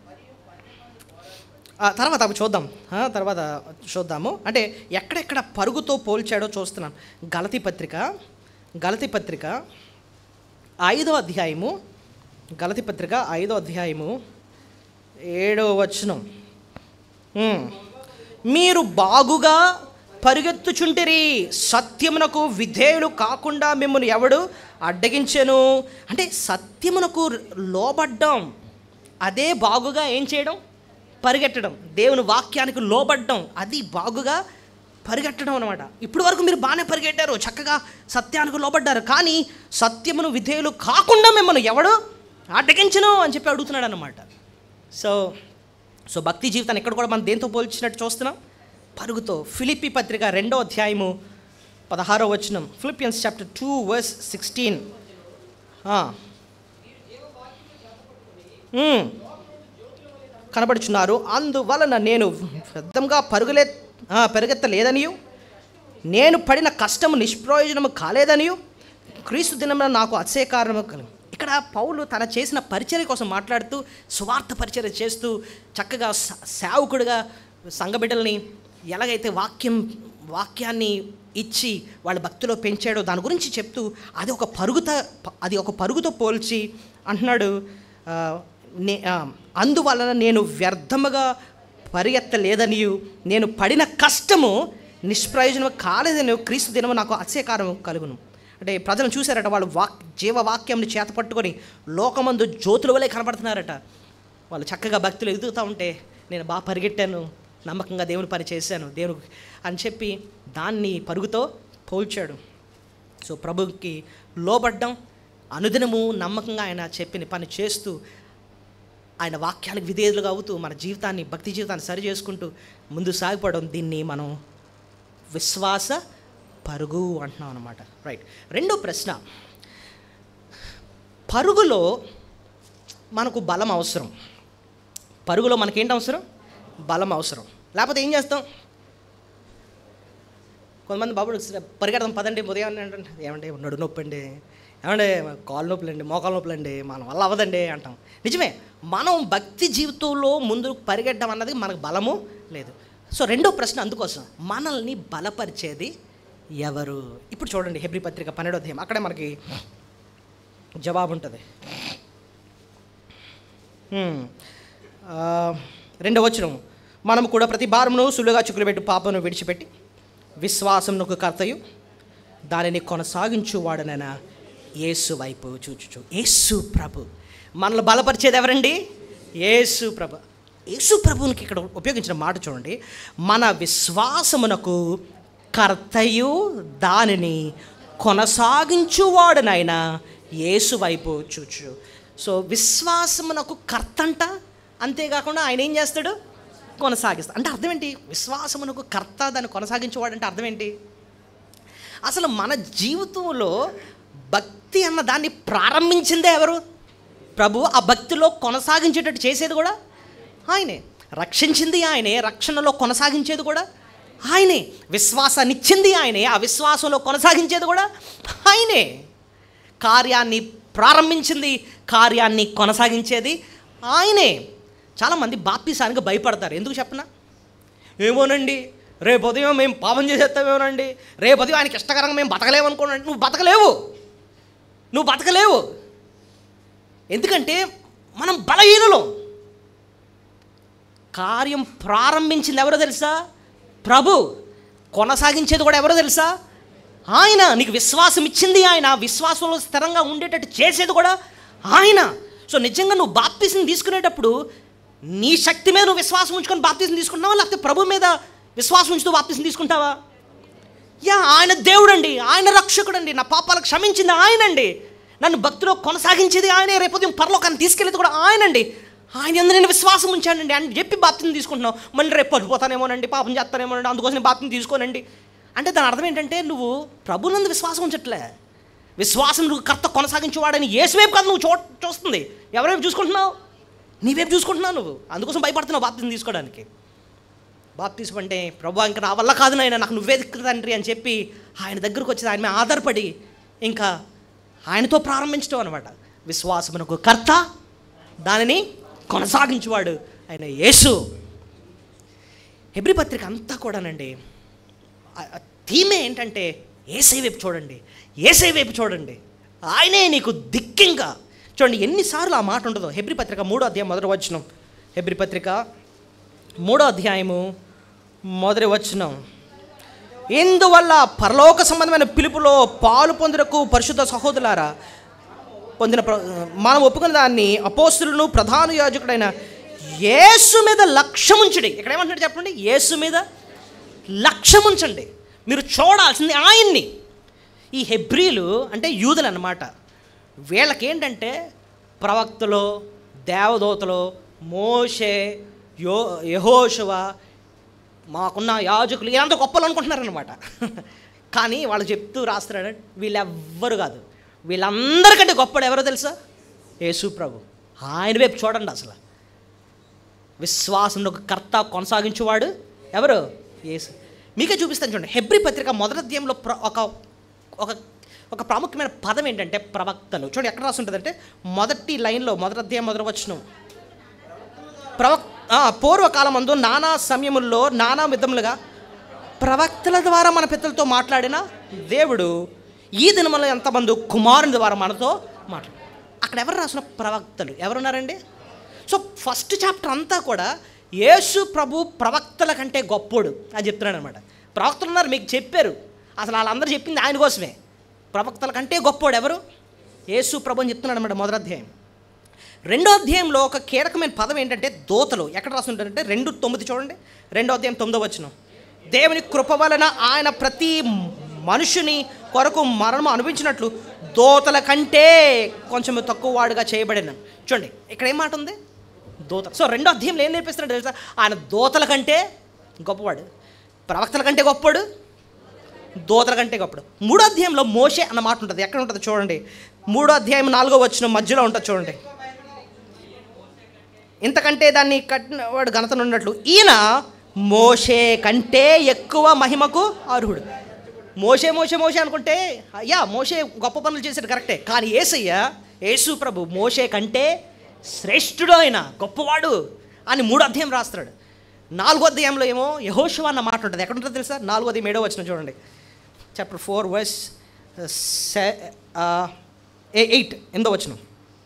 ఆ తర్వాత అవి చూద్దాం ఆ, తర్వాత చూద్దాము అంటే ఎక్కడెక్కడ పరుగుతో పోల్చాడో చూస్తున్నాం గలతి పత్రిక గలతి పత్రిక ఐదో అధ్యాయము గలతి పత్రిక ఐదో అధ్యాయము ఏడో వచనం ఉమ్. మీరు బాగుగా పరిగెత్తుచుంటిరి సత్యమునకు విధేయులు కాకుండా మిమ్మల్ని ఎవడు అడ్డగించెను అంటే సత్యమునకు లోబడ్డం అదే బాగుగా ఏం చేయడం పరిగెట్టడం దేవుని వాక్యానికి లోబడ్డం అది బాగుగా పరిగెట్టడం అనమాట ఇప్పటి వరకు మీరు బాగానే పరిగెట్టారు చక్కగా సత్యానికి లోబడ్డారు కానీ సత్యమును విధేయులు కాకుండా మిమ్మల్ని ఎవడు అడ్డగించను అని చెప్పి అడుగుతున్నాడు అనమాట సో సో భక్తి జీవితాన్ని ఎక్కడ కూడా మనం దేంతో పోల్చినట్టు చూస్తున్నాం పరుగుతో ఫిలిప్పి పత్రిక రెండో అధ్యాయము పదహారో వచనం Philippians chapter two verse sixteen కనబడుచున్నారు అందువలన నేను వ్యర్థంగా పరుగులే ఆ, పెరుగెత్తలేదనియు నేను పడిన కష్టము నిష్ప్రయోజనము కాలేదనియు క్రీస్తు దినమున నాకు అతిశయ కారణము కలిగి ఇక్కడ పౌలు తన చేసిన పరిచర్య కోసం మాట్లాడుతూ స్వార్థ పరిచర్య చేస్తూ చక్కగా స- సేవకుడిగా సంఘబిడ్డల్ని ఎలాగైతే వాక్యం వాక్యాన్ని ఇచ్చి వాళ్ళ భక్తిలో పెంచాడో దాని గురించి చెప్తూ అది ఒక పరుగుత అది ఒక పరుగుతో పోల్చి అంటున్నాడు ఆ, నే ఆ, అందువలన నేను వ్యర్థముగా పరిగెత్తలేదనియు నేను పడిన కష్టము నిష్ప్రయోజనం కాలేదని క్రీస్తు దినము నాకు అత్యకారం కలుగును అంటే ప్రజలను చూశారట వాళ్ళు వాక్ జీవవాక్యంని చేత పట్టుకొని లోకమందు జ్యోతుల వలె కనబడుతున్నారట వాళ్ళు చక్కగా భక్తులు ఎదుగుతూ ఉంటే నేను బాగా పరిగెట్టాను నమ్మకంగా దేవుని పని చేశాను దేవుని అని చెప్పి దాన్ని పరుగుతో పోల్చాడు సో ప్రభుకి లోబడ్డం అనుదినము నమ్మకంగా ఆయన చెప్పిన పని చేస్తూ ఆయన వాక్యాలకు విధేయులుగా అవుతూ మన జీవితాన్ని భక్తి జీవితాన్ని సరి చేసుకుంటూ ముందు సాగిపోవడం దీన్ని మనం విశ్వాస పరుగు అంటున్నాం అనమాట రైట్ రెండో ప్రశ్న పరుగులో మనకు బలం అవసరం పరుగులో మనకేంటి అవసరం బలం అవసరం లేకపోతే ఏం చేస్తాం కొంతమంది బాబుడు పరిగెడదాం పదండి ఉదయం అంటే ఏమండి నడు నొప్పి అండి ఏమండి కాలు నొప్పులు అండి మోకాలు నొప్పులు అండి మన వల్ల అవ్వదండి అంటాం నిజమే మనం భక్తి జీవితంలో ముందు పరిగెట్టడం అన్నది మనకు బలము లేదు సో రెండో ప్రశ్న అందుకోసం మనల్ని బలపరిచేది ఎవరు ఇప్పుడు చూడండి హెబ్రి పత్రిక పన్నెండో అధ్యాయం అక్కడే మనకి జవాబు ఉంటుంది హ్మ్. ఆ, రెండవ వచనం మనము కూడా ప్రతి భారమును సులువుగా చిక్కులు పెట్టి పాపను విడిచిపెట్టి విశ్వాసమునకు కర్తయు దానిని కొనసాగించువాడనైనా యేసు వైపు చూచుచు యేసు ప్రభు మనల్ని బలపరిచేది ఎవరండి యేసు ప్రభు యేసు ప్రభువునికి ఇక్కడ ఉపయోగించిన మాట చూడండి మన విశ్వాసమునకు కర్తయు దానిని కొనసాగించువాడనైనా యేసు వైపు చూచు సో విశ్వాసమునకు కర్త అంట అంతేకాకుండా ఆయన ఏం చేస్తాడు కొనసాగిస్తాడు అంటే అర్థం ఏంటి విశ్వాసమునకు కర్త దాన్ని కొనసాగించేవాడంటే అర్థం ఏంటి అసలు మన జీవితంలో భక్తి అన్న దాన్ని ప్రారంభించిందే ఎవరు ప్రభు ఆ భక్తిలో కొనసాగించేటట్టు చేసేది కూడా ఆయనే రక్షించింది ఆయనే రక్షణలో కొనసాగించేది కూడా ఆయనే విశ్వాసాన్ని ఇచ్చింది ఆయనే ఆ విశ్వాసంలో కొనసాగించేది కూడా ఆయనే కార్యాన్ని ప్రారంభించింది కార్యాన్ని కొనసాగించేది ఆయనే చాలామంది బాప్తీసానికి భయపడతారు ఎందుకు చెప్పనా ఏమోనండి రేపు ఉదయం మేము పాపం చేసేస్తామేమోనండి రేపు ఉదయం ఆయనకి ఇష్టకరంగా మేము బతకలేము అనుకోనండి నువ్వు బతకలేవు నువ్వు బతకలేవు ఎందుకంటే మనం బలహీనులం కార్యం ప్రారంభించింది ఎవరో తెలుసా ప్రభు కొనసాగించేది కూడా ఎవరో తెలుసా ఆయన నీకు విశ్వాసం ఇచ్చింది ఆయన విశ్వాసంలో స్థిరంగా ఉండేటట్టు చేసేది కూడా ఆయన సో నిజంగా నువ్వు బాప్తీసం తీసుకునేటప్పుడు నీ శక్తి మీద నువ్వు విశ్వాసం ఉంచుకొని బాప్తీసం తీసుకుంటావా లేకపోతే ప్రభు మీద విశ్వాసం ఉంచుతూ బాప్తీసం తీసుకుంటావా యా ఆయన దేవుడండి ఆయన రక్షకుడండి నా పాపాలకు క్షమించింది ఆయనండి నన్ను భక్తిలో కొనసాగించేది ఆయనే రేపు ఉదయం పరలోకాన్ని తీసుకెళ్ళేది కూడా ఆయనండి ఆయన అందరూ నేను విశ్వాసం ఉంచానండి అని చెప్పి బాప్తిని తీసుకుంటున్నావు మళ్ళీ రేపు పడిపోతానేమోనండి పాపం చేస్తానేమోనండి అందుకోసం నేను బాప్తిని తీసుకోనండి అంటే దాని అర్థం ఏంటంటే నువ్వు ప్రభునందు విశ్వాసం ఉంచట్లే విశ్వాసం నువ్వు కర్త కొనసాగించేవాడని ఏసువైపు కాదు నువ్వు చూ చూస్తుంది ఎవరైపు చూసుకుంటున్నావు నీ వైపు చూసుకుంటున్నావు నువ్వు అందుకోసం భయపడుతున్నావు బాప్తిని తీసుకోవడానికి బాప్తీసం అంటే ప్రభు ఇంకా నా వల్ల కాదు నాయన నాకు నువ్వే దిక్కు తండ్రి అని చెప్పి ఆయన దగ్గరకు వచ్చి ఆయన మీద ఆధారపడి ఇంకా ఆయనతో ప్రారంభించడం అనమాట విశ్వాసమునకు కర్త దానిని కొనసాగించేవాడు ఆయన యేసు హెబ్రి పత్రిక అంతా కూడానండి ఆ- ఆ థీమే ఏంటంటే ఏసై వైపు చూడండి ఏసై వైపు చూడండి ఆయనే నీకు దిక్కింగా చూడండి ఎన్నిసార్లు ఆ మాట ఉంటుందో హెబ్రి పత్రిక మూడో అధ్యాయం మొదటి వచనం హెబ్రి పత్రిక మూడో అధ్యాయము మొదటి వచనం ఇందువల్ల పరలోక సంబంధమైన పిలుపులో పాలు పొందుటకు పరిశుద్ధ సహోదరులారా పొందిన ప్ర- మనం ఒప్పుకున్న దాన్ని అపోస్తులను ప్రధాన యాజకుడైన యేసు మీద లక్ష్యముంచండి ఇక్కడ ఏమంటున్నాడు చెప్పండి యేసు మీద లక్ష్యముంచండి మీరు చూడాల్సింది ఆయన్ని ఈ హెబ్రీలు అంటే యూదులు అన్నమాట వీళ్ళకేంటంటే ప్రవక్తలు దేవదూతలు మోషే యో యహోషువ మాకున్న యాజకులు ఇలాంటి గొప్పలు అనుకుంటున్నారనమాట కానీ వాళ్ళు చెప్తూ రాస్తున్నాడు వీళ్ళెవ్వరు కాదు వీళ్ళందరికంటే గొప్పడు ఎవరో తెలుసా యేసు ప్రభు ఆయన వైపు చూడండి అసలు విశ్వాసంలో ఒక కర్త కొనసాగించేవాడు ఎవరు యేసు మీకే చూపిస్తాను చూడండి హెబ్రి పత్రిక మొదటి అధ్యాయంలో ప్ర ఒక ఒక ఒక ప్రాముఖ్యమైన పదం ఏంటంటే ప్రవక్తలు చూడండి ఎక్కడ రాసి ఉంటుందంటే మొదటి లైన్లో మొదటి అధ్యాయం మొదటి వచనం ప్రవక్ ఆ, పూర్వకాలం అందు నానా సమయముల్లో నానా విధములుగా ప్రవక్తల ద్వారా మన పితలతో మాట్లాడిన దేవుడు ఈ దినములో ఎంతమంది కుమారుని ద్వారా మనతో మాట్లాడు అక్కడ ఎవరు రాసిన ప్రవక్తలు ఎవరున్నారండి సో ఫస్ట్ చాప్టర్ అంతా కూడా యేసు ప్రభు ప్రవక్తల కంటే గొప్పోడు అని చెప్తున్నాడు అనమాట ప్రవక్తలు ఉన్నారు మీకు చెప్పారు అసలు వాళ్ళందరూ చెప్పింది ఆయన కోసమే ప్రవక్తల కంటే గొప్పోడు ఎవరు యేసు ప్రభు అని చెప్తున్నాడు అనమాట మొదటి అధ్యాయం రెండో అధ్యాయంలో ఒక కీలకమైన పదం ఏంటంటే దోతలు ఎక్కడ రాసి ఉంటారంటే రెండు తొమ్మిది చూడండి రెండో అధ్యాయం తొమ్మిదో వచ్చిన దేవుని కృప వలన ఆయన ప్రతి మనుషుని కొరకు మరణం అనుభవించినట్లు దోతల కంటే కొంచెం తక్కువ వాడుగా చేయబడిన చూడండి ఇక్కడ ఏం మాట ఉంది దోత సో రెండో అధ్యాయంలో ఏం నేర్పిస్తున్నాడు తెలుసా ఆయన దోతల కంటే గొప్పవాడు ప్రవక్తల కంటే గొప్పవాడు దోతల కంటే గొప్పడు మూడో అధ్యాయంలో మోషే అన్న మాట ఉంటుంది ఎక్కడ ఉంటుంది చూడండి మూడో అధ్యాయం నాలుగో వచ్చిన మధ్యలో ఉంటుంది చూడండి ఇంతకంటే దాన్ని కట్టిన వాడు ఘనతను ఉన్నట్లు ఈయన మోషే కంటే ఎక్కువ మహిమకు అర్హుడు మోషే మోషే మోషే అనుకుంటే అయ్యా మోషే గొప్ప పనులు చేసాడు కరెక్టే కానీ ఏసయ్య యేసు ప్రభు మోషే కంటే శ్రేష్ఠుడు ఆయన గొప్పవాడు అని మూడో అధ్యాయం రాస్తున్నాడు నాలుగో అధ్యాయంలో ఏమో యహోషువా అన్న మాట ఉంటుంది ఎక్కడ ఉంటుంది తెలుసా నాలుగో అధ్యాయం ఏడో వచ్చిన చూడండి చాప్టర్ ఫోర్ వర్స్ ఎయిట్ ఎందో వచ్చినాం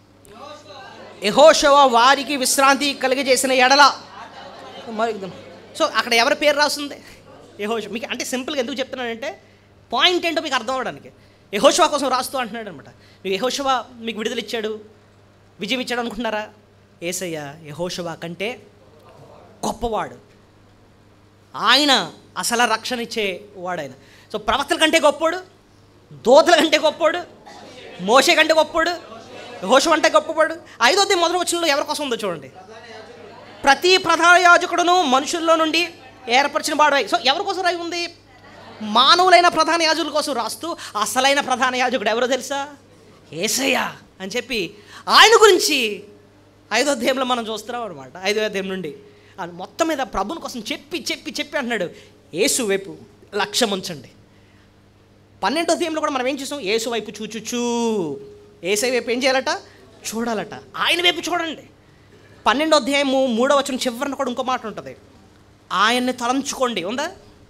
యహోషవ వారికి విశ్రాంతి కలిగజేసిన ఎడల మరి సో అక్కడ ఎవరి పేరు రాస్తుంది యహోష మీకు అంటే సింపుల్గా ఎందుకు చెప్తున్నానంటే పాయింట్ ఏంటో మీకు అర్థం అవ్వడానికి యహోషవా కోసం రాస్తూ అంటున్నాడు అనమాట నువ్వు యహోషవా మీకు విడుదల ఇచ్చాడు విజయం ఇచ్చాడు అనుకుంటున్నారా ఏసయ్య యహోషవా కంటే గొప్పవాడు ఆయన అసలు రక్షణ ఇచ్చే వాడాయన సో ప్రవక్తల కంటే గొప్పోడు దోతల కంటే గొప్పోడు మోసే కంటే గొప్పోడు హోషం అంటే గొప్పవాడు ఐదోది మొదటి వచనంలో ఎవరి కోసం ఉందో చూడండి ప్రతి ప్రధాన యాజకుడును మనుషుల్లో నుండి ఏర్పరిచిన వాడు సో ఎవరి కోసం రాయి ఉంది మానవులైన ప్రధాన యాజకుల కోసం రాస్తూ అసలైన ప్రధాన యాజకుడు ఎవరో తెలుసా ఏసయ్య అని చెప్పి ఆయన గురించి ఐదో అధ్యాయంలో మనం చూస్తున్నాం అనమాట ఐదో అధ్యాయం నుండి అది మొత్తం మీద ప్రభుని కోసం చెప్పి చెప్పి చెప్పి అంటున్నాడు యేసు వైపు లక్ష్యం ఉంచండి పన్నెండో అధ్యాయంలో కూడా మనం ఏం చూసాం యేసు వైపు చూచుచూ ఏసై వైపు ఏం చేయాలట చూడాలట ఆయన వైపు చూడండి పన్నెండో అధ్యాయము మూడో వచ్చిన చివరిన కూడా ఇంకో మాట ఉంటుంది ఆయన్ని తలంచుకోండి ఉందా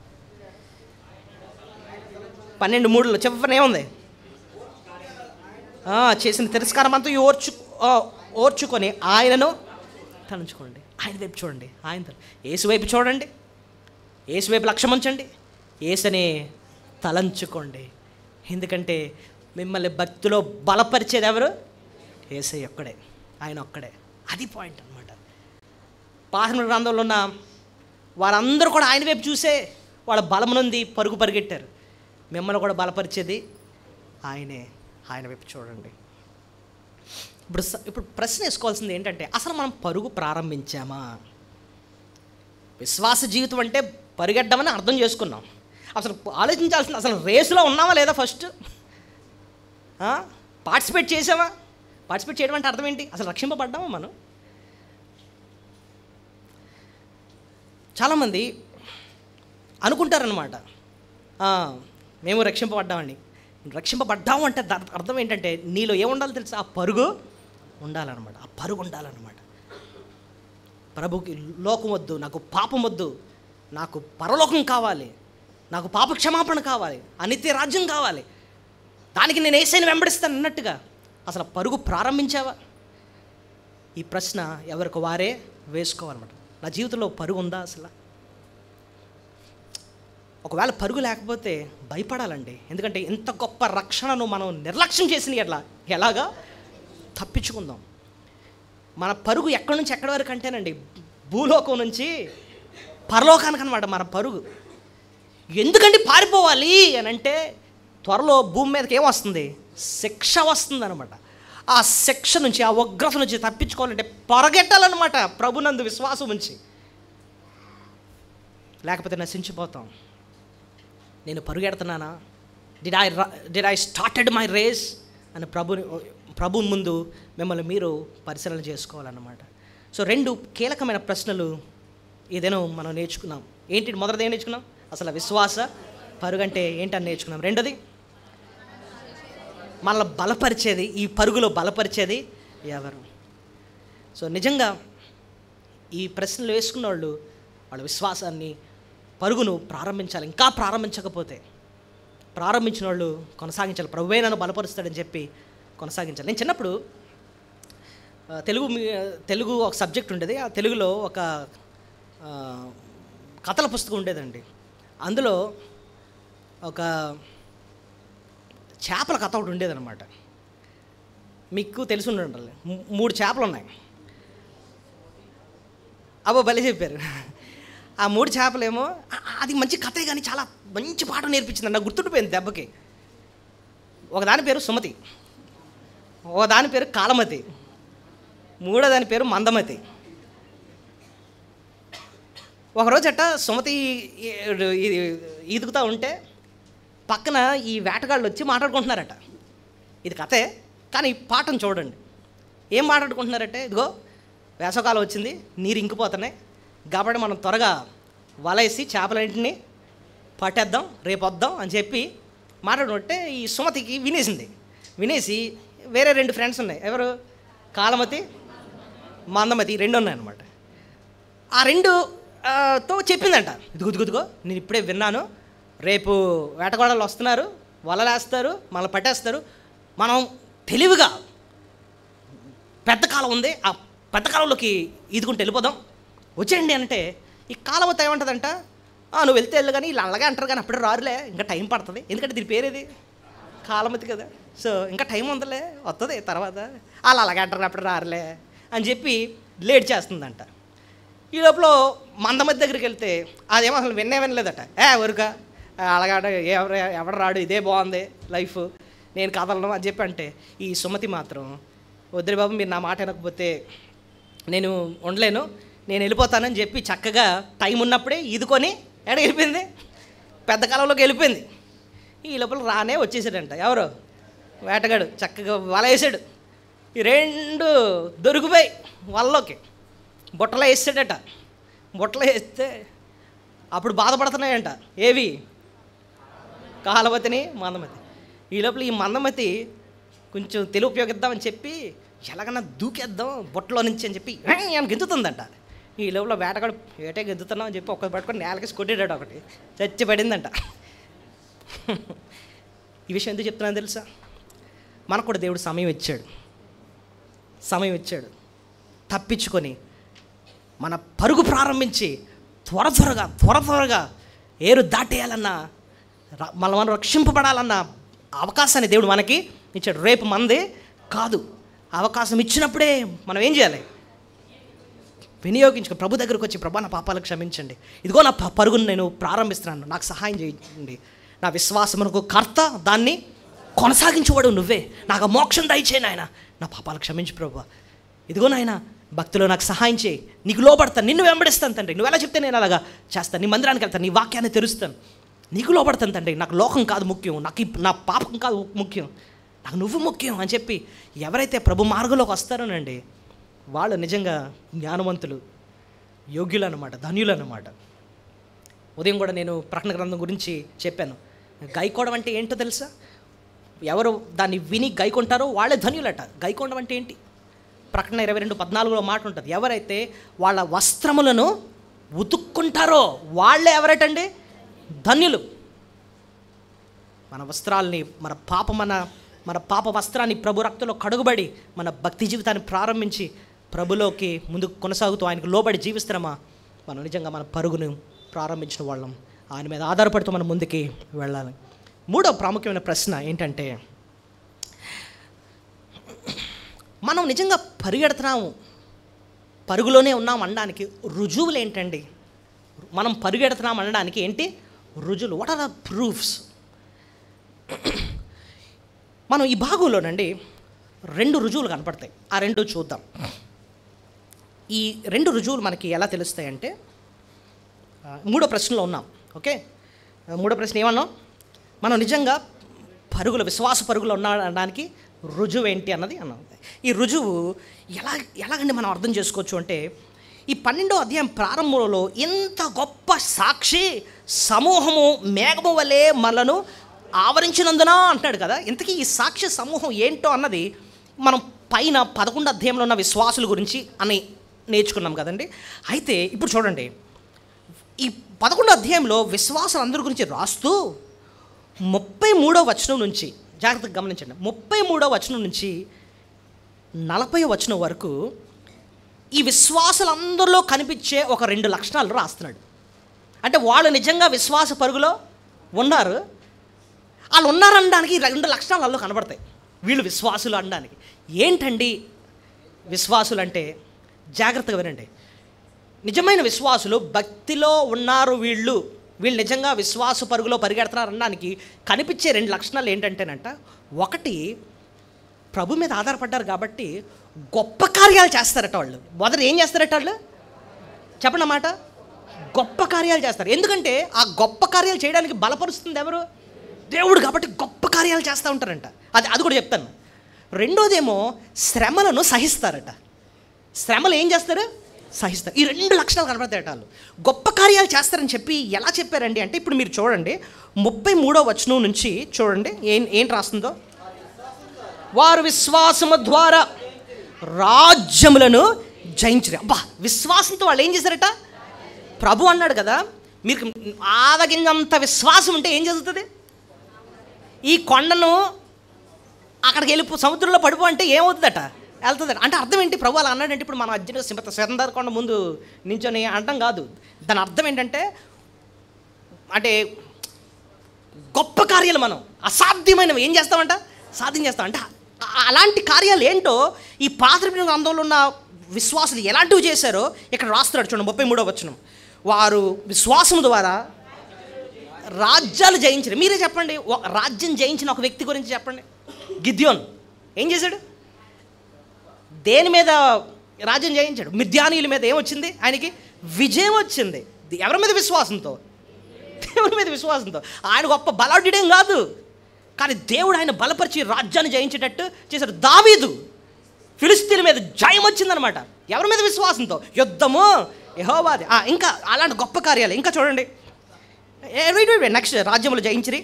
పన్నెండు మూడులో చెప్పనే ఉంది ఆ, చేసిన తిరస్కారం అంతా ఓర్చు ఆ, ఓర్చుకొని ఆయనను తలంచుకోండి ఆయన వైపు చూడండి ఆయన తల- యేసు వైపు చూడండి యేసు వైపు లక్ష్యం ఉంచండి యేసని తలంచుకోండి ఎందుకంటే మిమ్మల్ని భక్తిలో బలపరిచేది ఎవరు ఏసై ఒక్కడే ఆయన ఒక్కడే అది పాయింట్ అనమాట పాఠన గ్రంథంలో ఉన్న వారందరూ కూడా ఆయన వైపు చూసే వాళ్ళ బలం నుండి పరుగు పరిగెట్టారు మిమ్మల్ని కూడా బలపరిచేది ఆయనే ఆయన వైపు చూడండి ఇప్పుడు స- ఇప్పుడు ప్రశ్న వేసుకోవాల్సింది ఏంటంటే అసలు మనం పరుగు ప్రారంభించామా విశ్వాస జీవితం అంటే పరిగెట్టమని అర్థం చేసుకున్నాం అసలు ఆలోచించాల్సింది అసలు రేసులో ఉన్నామా లేదా ఫస్ట్ పార్టిసిపేట్ చేసామా పార్టిసిపేట్ చేయడం అంటే అర్థం ఏంటి అసలు రక్షింపబడ్డామా మనం చాలామంది అనుకుంటారనమాట మేము రక్షింపబడ్డామండి రక్షింపబడ్డాము అంటే దాని అర్థం ఏంటంటే నీలో ఏముండాలో తెలుసా ఆ పరుగు ఉండాలన్నమాట ఆ పరుగు ఉండాలన్నమాట ప్రభుకి లోకం వద్దు నాకు పాపం వద్దు నాకు పరలోకం కావాలి నాకు పాప క్షమాపణ కావాలి అనిత్య రాజ్యం కావాలి దానికి నేను ఏసైని వెంబడిస్తాను అన్నట్టుగా అసలు పరుగు ప్రారంభించావా ఈ ప్రశ్న ఎవరికి వారే వేసుకోవాలన్నమాట నా జీవితంలో పరుగు ఉందా అసలు ఒకవేళ పరుగు లేకపోతే భయపడాలండి ఎందుకంటే ఇంత గొప్ప రక్షణను మనం నిర్లక్ష్యం చేసిన ఎట్లా ఎలాగా తప్పించుకుందాం మన పరుగు ఎక్కడి నుంచి ఎక్కడి వరకు అంటేనండి భూలోకం నుంచి పరలోకానికి అనమాట మన పరుగు ఎందుకంటే పారిపోవాలి అని అంటే త్వరలో భూమి మీదకి ఏం వస్తుంది శిక్ష వస్తుంది అనమాట ఆ శిక్ష నుంచి ఆ ఉగ్రత నుంచి తప్పించుకోవాలంటే పొరగెట్టాలన్నమాట ప్రభునందు విశ్వాసం ఉంచి లేకపోతే నశించిపోతాం నేను పరుగెడుతున్నానా did I did I started my race అని ప్రభు ప్రభు ముందు మిమ్మల్ని మీరు పరిశీలన చేసుకోవాలన్నమాట సో రెండు కీలకమైన ప్రశ్నలు ఏదైనా మనం నేర్చుకున్నాం ఏంటి మొదటిది ఏం నేర్చుకున్నాం అసలు విశ్వాస పరుగంటే ఏంటని నేర్చుకున్నాం రెండోది మనల్ని బలపరిచేది ఈ పరుగులో బలపరిచేది ఎవరు సో నిజంగా ఈ ప్రశ్నలు వేసుకున్న వాళ్ళు వాళ్ళ విశ్వాసాన్ని పరుగును ప్రారంభించాలి ఇంకా ప్రారంభించకపోతే ప్రారంభించిన వాళ్ళు కొనసాగించాలి ప్రభువే నన్ను బలపరుస్తాడని చెప్పి కొనసాగించాలి నేను చిన్నప్పుడు ఆ, తెలుగు మీ- తెలుగు ఒక సబ్జెక్ట్ ఉండేది ఆ తెలుగులో ఒక ఆ, కథల పుస్తకం ఉండేదండి అందులో ఒక చేపల కథ ఒకటి ఉండేదన్నమాట మీకు తెలిసి ఉండాలి మూ- మూడు చేపలు ఉన్నాయి అబ్బో భలే చెప్పారు ఆ మూడు చేపలేమో ఆ- అది మంచి కథే కానీ చాలా మంచి పాఠం నేర్పించింది నాకు గుర్తుండిపోయింది దెబ్బకి ఒక దాని పేరు సుమతి ఒక దాని పేరు కాలమతి మూడో దాని పేరు మందమతి ఒకరోజు అట్ట సుమతి ఈ- ఈ- ఈదుకుతా ఉంటే పక్కన ఈ వేటగాళ్ళు వచ్చి మాట్లాడుకుంటున్నారట ఇది కథే కానీ ఈ పాఠం చూడండి ఏం మాట్లాడుకుంటున్నారంటే ఇదిగో వేసవకాలం వచ్చింది నీరు ఇంకిపోతున్నాయి కాబట్టి మనం త్వరగా వలేసి చేపలన్నింటినీ పట్టేద్దాం రేపు వద్దాం అని చెప్పి మాట్లాడుకుంటే ఈ సుమతికి వినేసింది వినేసి వేరే రెండు ఫ్రెండ్స్ ఉన్నాయి ఎవరు కాలమతి మందమతి రెండు ఉన్నాయన్నమాట ఆ రెండు ఆ, తో చెప్పిందంట ఇదిగో ఇదిగో ఇదిగో నేను ఇప్పుడే విన్నాను రేపు వేటగాడలు వస్తున్నారు వలలేస్తారు మనల్ని పట్టేస్తారు మనం తెలివిగా పెద్ద కాలం ఉంది ఆ పెద్ద కాలంలోకి ఈదుకుంటూ వెళ్ళిపోదాం వచ్చేయండి అంటే ఈ కాలవత ఏమంటుందంట "ఆ, నువ్వు వెళ్తే వెళ్ళు కానీ వీళ్ళు అలాగే అంటారు కానీ అప్పుడే రారులే ఇంకా టైం పడుతుంది ఎందుకంటే దీని పేరేది కాలమతి కదా సో ఇంకా టైం ఉందిలే వస్తుంది తర్వాత వాళ్ళు అలాగే అంటారు అప్పుడు రారులే అని చెప్పి లేట్ చేస్తుందంట ఈ లోపల మందమతి దగ్గరికి వెళ్తే అదేమో అసలు విన్నే వినలేదట ఏ ఊరుక అలాగాడ ఎవరు ఎవడు రాడు ఇదే బాగుంది లైఫ్ నేను కదలను అని చెప్పి అంటే ఈ సుమతి మాత్రం వద్దురి బాబు మీరు నా మాట వినకపోతే నేను ఉండలేను నేను వెళ్ళిపోతానని చెప్పి చక్కగా టైం ఉన్నప్పుడే ఈదుకొని ఎడ వెళ్ళిపోయింది పెద్ద కాలంలోకి వెళ్ళిపోయింది ఈ లోపల రానే వచ్చేసాడంట ఎవరు వేటగాడు చక్కగా వల వేసాడు ఈ రెండు దొరికిపోయి వలలోకి బుట్టలో వేసాడట బుట్టలో వేస్తే అప్పుడు బాధపడుతున్నాయంట ఏవి కాలవతిని మందమతి ఈ లోపల ఈ మందమతి కొంచెం తెలివి ఉపయోగిద్దామని చెప్పి ఎలాగన్నా దూకేద్దాం బుట్టలో నుంచి అని చెప్పి అని గెంతుతుందంట ఈ లోపల వేటగాడు వేటే గెద్దుతున్నాం అని చెప్పి ఒక్కటి పట్టుకొని నేలకి కొట్టేటాడు ఒకటి చచ్చి పడిందంట ఈ విషయం ఎందుకు చెప్తున్నాను తెలుసా మనకు కూడా దేవుడు సమయం ఇచ్చాడు సమయం ఇచ్చాడు తప్పించుకొని మన పరుగు ప్రారంభించి త్వర త్వరగా త్వర త్వరగా ఏరు దాటేయాలన్నా ర- మన మనం రక్షింపబడాలన్న అవకాశాన్ని దేవుడు మనకి ఇచ్చాడు రేపు మంది కాదు అవకాశం ఇచ్చినప్పుడే మనం ఏం చేయాలి వినియోగించుకో ప్రభు దగ్గరకు వచ్చి ప్రభా నా పాపాలకు క్షమించండి ఇదిగో నా ప- పరుగును నేను ప్రారంభిస్తున్నాను నాకు సహాయం చేయండి నా విశ్వాసమునకు కర్త దాన్ని కొనసాగించేవాడు నువ్వే నాకు ఆ మోక్షం దయచేయి నాయన నా పాపాలు క్షమించు ప్రభు ఇదిగో నాయన భక్తిలో నాకు సహాయం చేయి నీకు లోపడతాను నిన్ను వెంబడిస్తాను తండ్రి నువ్వు ఎలా చెప్తే నేను అలాగా చేస్తాను నీ మందిరానికి వెళ్తాను నీ వాక్యాన్ని తెరుస్తాను నీకు లోపడతాను తండ్రి నాకు లోకం కాదు ముఖ్యం నాకు ఈ- నా పాపం కాదు ముఖ్యం నాకు నువ్వు ముఖ్యం అని చెప్పి ఎవరైతే ప్రభు మార్గంలోకి వస్తారోనండి వాళ్ళు నిజంగా జ్ఞానవంతులు యోగ్యులు అన్నమాట ధన్యులు అన్నమాట ఉదయం కూడా నేను ప్రకటన గ్రంథం గురించి చెప్పాను గైకోవడం అంటే ఏంటో తెలుసా ఎవరు దాన్ని విని గైకొంటారో వాళ్ళే ధన్యులట గైకొండం అంటే ఏంటి ప్రకటన ఇరవై రెండు పద్నాలుగులో మాట ఉంటుంది ఎవరైతే వాళ్ళ వస్త్రములను ఉతుక్కుంటారో వాళ్ళే ఎవరటండి ధన్యులు మన వస్త్రాల్ని మన పాప మన మన పాప వస్త్రాన్ని ప్రభు రక్తంలో కడుగుబడి మన భక్తి జీవితాన్ని ప్రారంభించి ప్రభులోకి ముందుకు కొనసాగుతూ ఆయనకు లోబడి జీవిస్తున్నామా మనం నిజంగా మన పరుగును ప్రారంభించిన వాళ్ళం ఆయన మీద ఆధారపడుతూ మనం ముందుకి వెళ్ళాలి మూడో ప్రాముఖ్యమైన ప్రశ్న ఏంటంటే మనం నిజంగా పరిగెడుతున్నాము పరుగులోనే ఉన్నాం అనడానికి రుజువులు ఏంటండి మనం పరిగెడుతున్నాం అనడానికి ఏంటి రుజువులు వాట్ ఆర్ ద ప్రూఫ్స్ మనం ఈ భాగంలోనండి రెండు రుజువులు కనపడతాయి ఆ రెండు చూద్దాం ఈ రెండు రుజువులు మనకి ఎలా తెలుస్తాయంటే ఆ, మూడో ప్రశ్నలో ఉన్నాం ఓకే ఆ, మూడో ప్రశ్న ఏమన్నాం మనం నిజంగా పరుగుల విశ్వాస పరుగులో ఉండడానికి రుజువు ఏంటి అన్నది అన్నాం ఈ రుజువు ఎలా ఎలాగండి మనం అర్థం చేసుకోవచ్చు అంటే ఈ పన్నెండో అధ్యాయం ప్రారంభంలో ఇంత గొప్ప సాక్షి సమూహము మేఘము వలె మనను ఆవరించినందున అంటాడు కదా ఇంతకీ ఈ సాక్ష్య సమూహం ఏంటో అన్నది మనం పైన పదకొండు అధ్యాయంలో ఉన్న విశ్వాసుల గురించి అని నేర్చుకున్నాం కదండి అయితే ఇప్పుడు చూడండి ఈ పదకొండు అధ్యాయంలో విశ్వాసాలందరి గురించి రాస్తూ ముప్పై మూడో వచనం నుంచి జాగ్రత్తగా గమనించండి ముప్పై మూడో వచనం నుంచి నలభై వచనం వరకు ఈ విశ్వాసులందరిలో కనిపించే ఒక రెండు లక్షణాలు రాస్తున్నాడు అంటే వాళ్ళు నిజంగా విశ్వాస పరుగులో ఉన్నారు వాళ్ళు ఉన్నారనడానికి ఈ రెండు లక్షణాలు వాళ్ళు కనబడతాయి వీళ్ళు విశ్వాసులు అనడానికి ఏంటండి విశ్వాసులు అంటే జాగ్రత్తగా వినండి నిజమైన విశ్వాసులు భక్తిలో ఉన్నారు వీళ్ళు వీళ్ళు నిజంగా విశ్వాస పరుగులో పరిగెడతారు అనడానికి కనిపించే రెండు లక్షణాలు ఏంటంటేనంట ఒకటి ప్రభు మీద ఆధారపడ్డారు కాబట్టి గొప్ప కార్యాలు చేస్తారట వాళ్ళు మొదట ఏం చేస్తారట వాళ్ళు చెప్పండి అన్నమాట గొప్ప కార్యాలు చేస్తారు ఎందుకంటే ఆ గొప్ప కార్యాలు చేయడానికి బలపరుస్తుంది ఎవరు దేవుడు కాబట్టి గొప్ప కార్యాలు చేస్తూ ఉంటారంట అది అది కూడా చెప్తాను రెండోదేమో శ్రమలను సహిస్తారట శ్రమలు ఏం చేస్తారు సహిస్తారు ఈ రెండు లక్షణాలు కనబడతాయి వాళ్ళు గొప్ప కార్యాలు చేస్తారని చెప్పి ఎలా చెప్పారండి అంటే ఇప్పుడు మీరు చూడండి ముప్పై మూడో వచనం నుంచి చూడండి ఏం ఏంటి రాస్తుందో వారు విశ్వాసము ద్వారా రాజ్యములను జయించరు అబ్బా విశ్వాసంతో వాళ్ళు ఏం చేశారట ప్రభు అన్నాడు కదా మీకు ఆవగింజంత విశ్వాసం ఉంటే ఏం జరుగుతుంది ఈ కొండను అక్కడికి వెళ్ళిపో సముద్రంలో పడిపో అంటే ఏమవుతుందట వెళ్తుందట అంటే అర్థం ఏంటి ప్రభు అలా అన్నాడంటే ఇప్పుడు మన అర్జున సింపత స్వతంత్ర కొండ ముందు నించొని అంటాం కాదు దాని అర్థం ఏంటంటే అంటే గొప్ప కార్యాలు మనం అసాధ్యమైనవి ఏం చేస్తామంట సాధ్యం చేస్తాం అంటే ఆ- అలాంటి కార్యాలు ఏంటో ఈ పాత్ర గ్రంథంలో ఉన్న విశ్వాసులు ఎలాంటివి చేశారో ఇక్కడ రాస్తున్నాడు చూడండి ముప్పై మూడో వచనం వారు విశ్వాసం ద్వారా రాజ్యాలు జయించారు మీరే చెప్పండి ఒక రాజ్యం జయించిన ఒక వ్యక్తి గురించి చెప్పండి గిద్యోన్ ఏం చేశాడు దేని మీద రాజ్యం జయించాడు మిథ్యానీయుల మీద ఏమొచ్చింది ఆయనకి విజయం వచ్చింది ఎవరి మీద విశ్వాసంతో దేవుని మీద విశ్వాసంతో ఆయన గొప్ప బలాఢ్యుడేం కాదు కానీ దేవుడు ఆయన బలపరిచి రాజ్యాన్ని జయించేటట్టు చేశాడు దావీదు ఫిలిస్తీన్ మీద జయం వచ్చిందనమాట ఎవరి మీద విశ్వాసంతో యుద్ధము యహోవాది ఆ, ఇంకా అలాంటి గొప్ప కార్యాలు ఇంకా చూడండి నెక్స్ట్ రాజ్యములు జయించిరి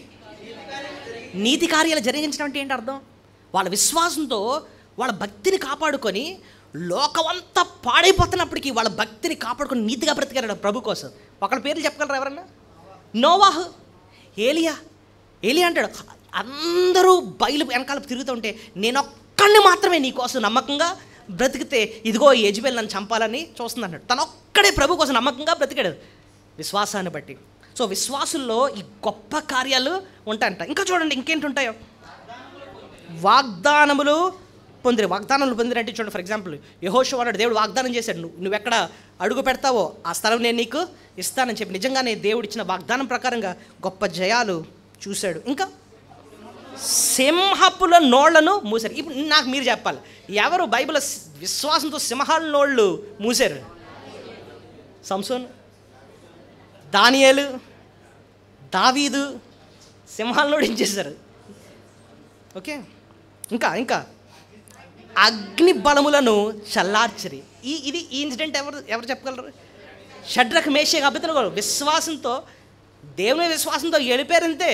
నీతి కార్యాలు జరిగించడం అంటే ఏంటి అర్థం వాళ్ళ విశ్వాసంతో వాళ్ళ భక్తిని కాపాడుకొని లోకమంతా పాడైపోతున్నప్పటికీ వాళ్ళ భక్తిని కాపాడుకుని నీతిగా బ్రతికారు ప్రభు కోసం ఒకళ్ళ పేర్లు చెప్పగలరా ఎవరన్నా నోవాహు ఏలియా ఏలియా అంటాడు అందరూ బయలు వెనకాల తిరుగుతుంటే నేను ఒక్కడిని మాత్రమే నీ కోసం నమ్మకంగా బ్రతికితే ఇదిగో ఈ యజ్బేల్ నన్ను చంపాలని చూస్తుంది అన్నాడు తను ఒక్కడే ప్రభు కోసం నమ్మకంగా బ్రతికాడు విశ్వాసాన్ని బట్టి సో విశ్వాసుల్లో ఈ గొప్ప కార్యాలు ఉంటాయంట ఇంకా చూడండి ఇంకేంటి ఉంటాయో వాగ్దానములు పొందిరి వాగ్దానములు పొందిరి అంటే చూడండి ఫర్ ఎగ్జాంపుల్ యహోషు అన్నాడు దేవుడు వాగ్దానం చేశాడు నువ్వు నువ్వు ఎక్కడ అడుగు పెడతావో ఆ స్థలం నేను నీకు ఇస్తానని చెప్పి నిజంగానే దేవుడు ఇచ్చిన వాగ్దానం ప్రకారంగా గొప్ప జయాలు చూశాడు ఇంకా సింహపుల నోళ్లను మూసారు ఇప్పుడు నాకు మీరు చెప్పాలి ఎవరు బైబిల్ విశ్వాసంతో సింహాల నోళ్ళు మూసారు సంసోన్ దానియేలు దావీదు సింహాల నోడు ఏం చేశారు ఓకే ఇంకా ఇంకా అగ్ని బలములను చల్లార్చరి ఈ ఇది ఈ ఇన్సిడెంట్ ఎవరు ఎవరు చెప్పగలరు షడ్రక్ మేషే అభితలు విశ్వాసంతో దేవుని విశ్వాసంతో వెళ్ళిపోయారంతే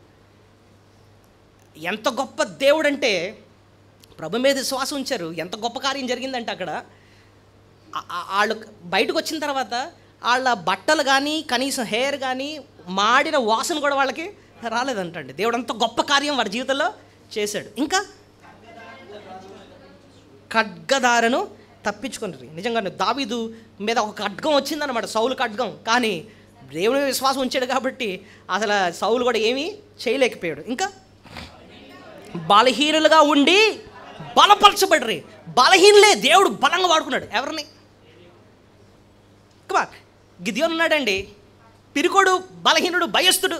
ఎంత గొప్ప దేవుడు అంటే ప్రభు మీద విశ్వాసం ఉంచారు ఎంత గొప్ప కార్యం జరిగిందంటే అక్కడ ఆ- ఆ- వాళ్ళు బయటకు వచ్చిన తర్వాత వాళ్ళ బట్టలు కానీ కనీసం హెయిర్ కానీ మాడిన వాసన కూడా వాళ్ళకి రాలేదంటండి దేవుడు అంత గొప్ప కార్యం వాడి జీవితంలో చేశాడు ఇంకా ఖడ్గదారను తప్పించుకున్నారు నిజంగానే దావీదు మీద ఒక ఖడ్గం వచ్చిందన్నమాట సౌలు ఖడ్గం కానీ దేవుని మీద విశ్వాసం ఉంచాడు కాబట్టి అసలు సౌలు కూడా ఏమీ చేయలేకపోయాడు ఇంకా బలహీనులుగా ఉండి బలపరచబడరు బలహీనులే దేవుడు బలంగా వాడుకున్నాడు ఎవరిని కమా గిద్యోన్ ఉన్నాడండి పిరికోడు బలహీనుడు భయస్థుడు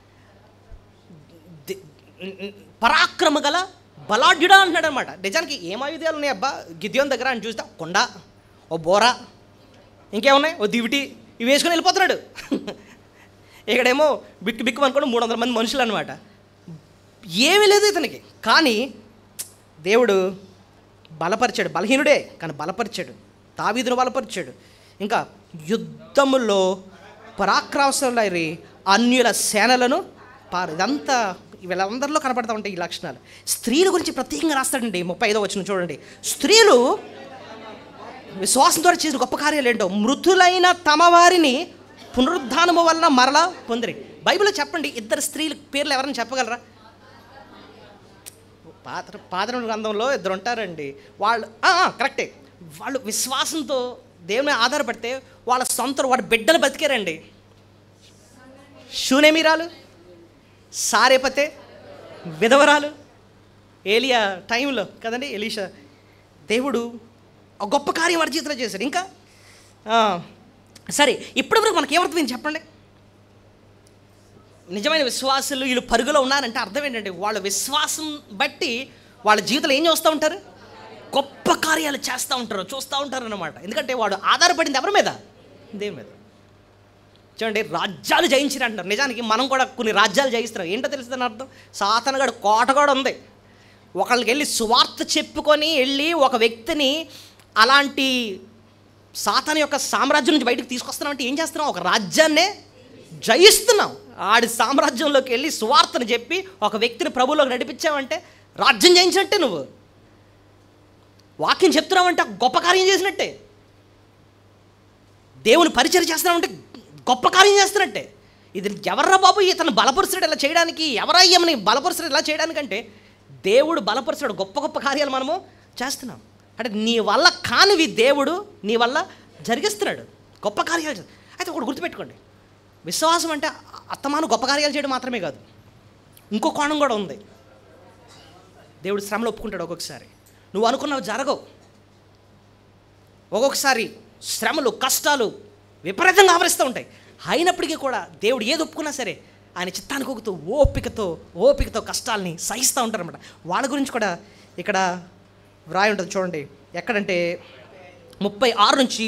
ది- పరాక్రమ గల బలాఢ్యుడా అంటున్నాడు అనమాట నిజానికి ఏం ఆయుధాలు ఉన్నాయి అబ్బా గిద్యోన్ దగ్గర అని చూస్తే కొండ ఓ బోరా ఇంకేమున్నాయి ఓ దివిటి ఇవి వేసుకొని వెళ్ళిపోతున్నాడు ఇక్కడేమో బిక్కు బిక్కు అనుకోండి మూడు వందల మంది మనుషులు అనమాట ఏమీ లేదు ఇతనికి కానీ దేవుడు బలపరిచాడు బలహీనుడే కానీ బలపరిచాడు తావీదును బలపరిచాడు ఇంకా యుద్ధములో పరాక్రమస్తులైరి అన్యుల సేనలను పారు ఇదంతా వీళ్ళందరిలో కనపడతా ఉంటాయి ఈ లక్షణాలు స్త్రీల గురించి ప్రత్యేకంగా రాస్తాడండి ముప్పై ఐదో వచ్చిన చూడండి స్త్రీలు విశ్వాసం ద్వారా చేసిన గొప్ప కార్యాలు ఏంటో మృతులైన తమ వారిని పునరుద్ధానము వలన మరలా పొందిరి బైబిల్లో చెప్పండి ఇద్దరు స్త్రీల పేర్లు ఎవరైనా చెప్పగలరా పాత పాత గ్రంథంలో ఇద్దరు ఉంటారండి వాళ్ళు ఆ, ఆ, కరెక్టే వాళ్ళు విశ్వాసంతో దేవుని మీద ఆధారపడితే వాళ్ళ సొంత వాడి బిడ్డలు బతికారండి శూనేమిరాలు సారేపతే విధవరాలు ఏలియా టైంలో కదండి ఎలీషా దేవుడు ఒక గొప్ప కార్యం వాడి జీవితంలో చేశాడు ఇంకా ఆ, సరే ఇప్పటివరకు మనకి ఏమర్థమైంది చెప్పండి నిజమైన విశ్వాసులు వీళ్ళు పరుగులో ఉన్నారంటే అర్థం ఏంటంటే వాళ్ళ విశ్వాసం బట్టి వాళ్ళ జీవితంలో ఏం చేస్తూ ఉంటారు గొప్ప కార్యాలు చేస్తూ ఉంటారు చూస్తూ ఉంటారు అన్నమాట ఎందుకంటే వాడు ఆధారపడింది ఎవరి మీద దేవుని మీద చూడండి రాజ్యాలు జయించిన అంటున్నారు నిజానికి మనం కూడా కొన్ని రాజ్యాలు జయిస్తున్నాం ఏంటో తెలుస్తుందని అర్థం సాతనగాడు కోట కూడా ఉంది ఒకళ్ళకి వెళ్ళి సువార్త చెప్పుకొని వెళ్ళి ఒక వ్యక్తిని అలాంటి సాతాన్ యొక్క సామ్రాజ్యం నుంచి బయటకు తీసుకొస్తున్నాం అంటే ఏం చేస్తున్నాం ఒక రాజ్యాన్నే జయిస్తున్నాం ఆడి సామ్రాజ్యంలోకి వెళ్ళి సువార్తను చెప్పి ఒక వ్యక్తిని ప్రభువులోకి నడిపించావంటే రాజ్యం జయించినట్టే నువ్వు వాక్యం చెప్తున్నావంటే గొప్ప కార్యం చేసినట్టే దేవుని పరిచయం చేస్తున్నామంటే గొప్ప కార్యం చేస్తున్నట్టే ఇది ఎవర్రా బాబు ఇతను బలపరుస్తాడు ఇలా చేయడానికి ఎవరా ఈమెని బలపరుస్తాడు ఇలా చేయడానికంటే దేవుడు బలపరుస్తాడు గొప్ప గొప్ప కార్యాలు మనము చేస్తున్నాం అంటే నీ వల్ల కానివి దేవుడు నీ వల్ల జరిగిస్తున్నాడు గొప్ప కార్యాలు చేస్తాడు. అయితే ఒకటి గుర్తుపెట్టుకోండి విశ్వాసం అంటే అత్తమాను గొప్ప కార్యాలు చేయడం మాత్రమే కాదు ఇంకో కోణం కూడా ఉంది దేవుడు శ్రమలు ఒప్పుకుంటాడు ఒక్కొక్కసారి నువ్వు అనుకున్నవి జరగవు ఒక్కొక్కసారి శ్రమలు కష్టాలు విపరీతంగా ఆవరిస్తూ ఉంటాయి అయినప్పటికీ కూడా దేవుడు ఏది ఒప్పుకున్నా సరే ఆయన చిత్తానికి ఒకతో ఓపికతో ఓపికతో కష్టాలని సహిస్తూ ఉంటారన్నమాట వాళ్ళ గురించి కూడా ఇక్కడ వ్రాయి ఉంటుంది చూడండి ఎక్కడంటే ముప్పై ఆరు నుంచి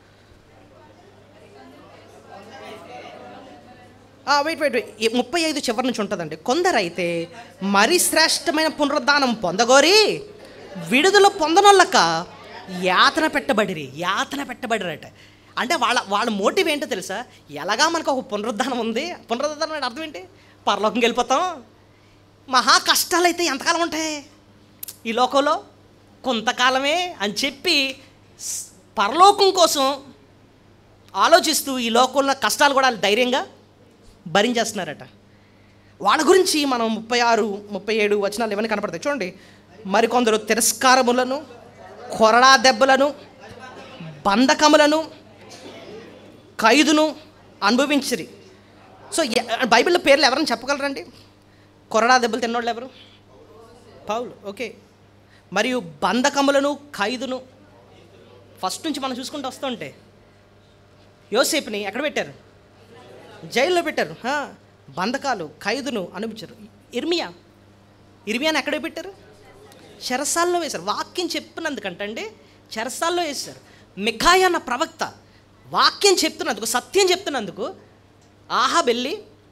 వెయిట్ వెయిట్ వెయిట్ ముప్పై ఐదు చివరి నుంచి ఉంటుందండి కొందరైతే మరి శ్రేష్టమైన పునరుద్ధానం పొందగోరి విడుదల పొందనొల్లక యాతన పెట్టబడిరి యాతన పెట్టబడిరట అంటే వాళ్ళ వాళ్ళ మోటివ్ ఏంటో తెలుసా ఎలాగా మనకు ఒక పునరుద్ధానం ఉంది పునరుద్ధానం అంటే అర్థం ఏంటి పరలోకంకి వెళ్ళిపోతాం మహా కష్టాలు అయితే ఎంతకాలం ఉంటాయి ఈ లోకంలో కొంతకాలమే అని చెప్పి స్- పరలోకం కోసం ఆలోచిస్తూ ఈ లోకంలో కష్టాలు కూడా వాళ్ళు ధైర్యంగా భరించేస్తున్నారట వాళ్ళ గురించి మనం ముప్పై ఆరు ముప్పై ఏడు వచనాలు ఇవన్నీ కనపడతాయి చూడండి మరికొందరు తిరస్కారములను కొరడా దెబ్బలను బంధకములను ఖైదును అనుభవించిరి సో ఎ- బైబిల్లో పేర్లు ఎవరైనా చెప్పగలరండి కొరడా దెబ్బలు తిన్నోళ్ళు ఎవరు పౌలు ఓకే మరియు బంధకములను ఖైదును ఫస్ట్ నుంచి మనం చూసుకుంటూ వస్తుంటే యోసేపుని ఎక్కడ పెట్టారు జైల్లో పెట్టారు హా, బంధకాలు ఖైదును అనిపించారు ఇర్మియా ఇర్మియాని ఎక్కడ పెట్టారు చెరసాల్లో వేశారు వాక్యం చెప్పినందుకంటండి చెరసాల్లో వేశారు మిఖాయి అన్న ప్రవక్త వాక్యం చెప్తున్నందుకు సత్యం చెప్తున్నందుకు ఆహా వెళ్ళి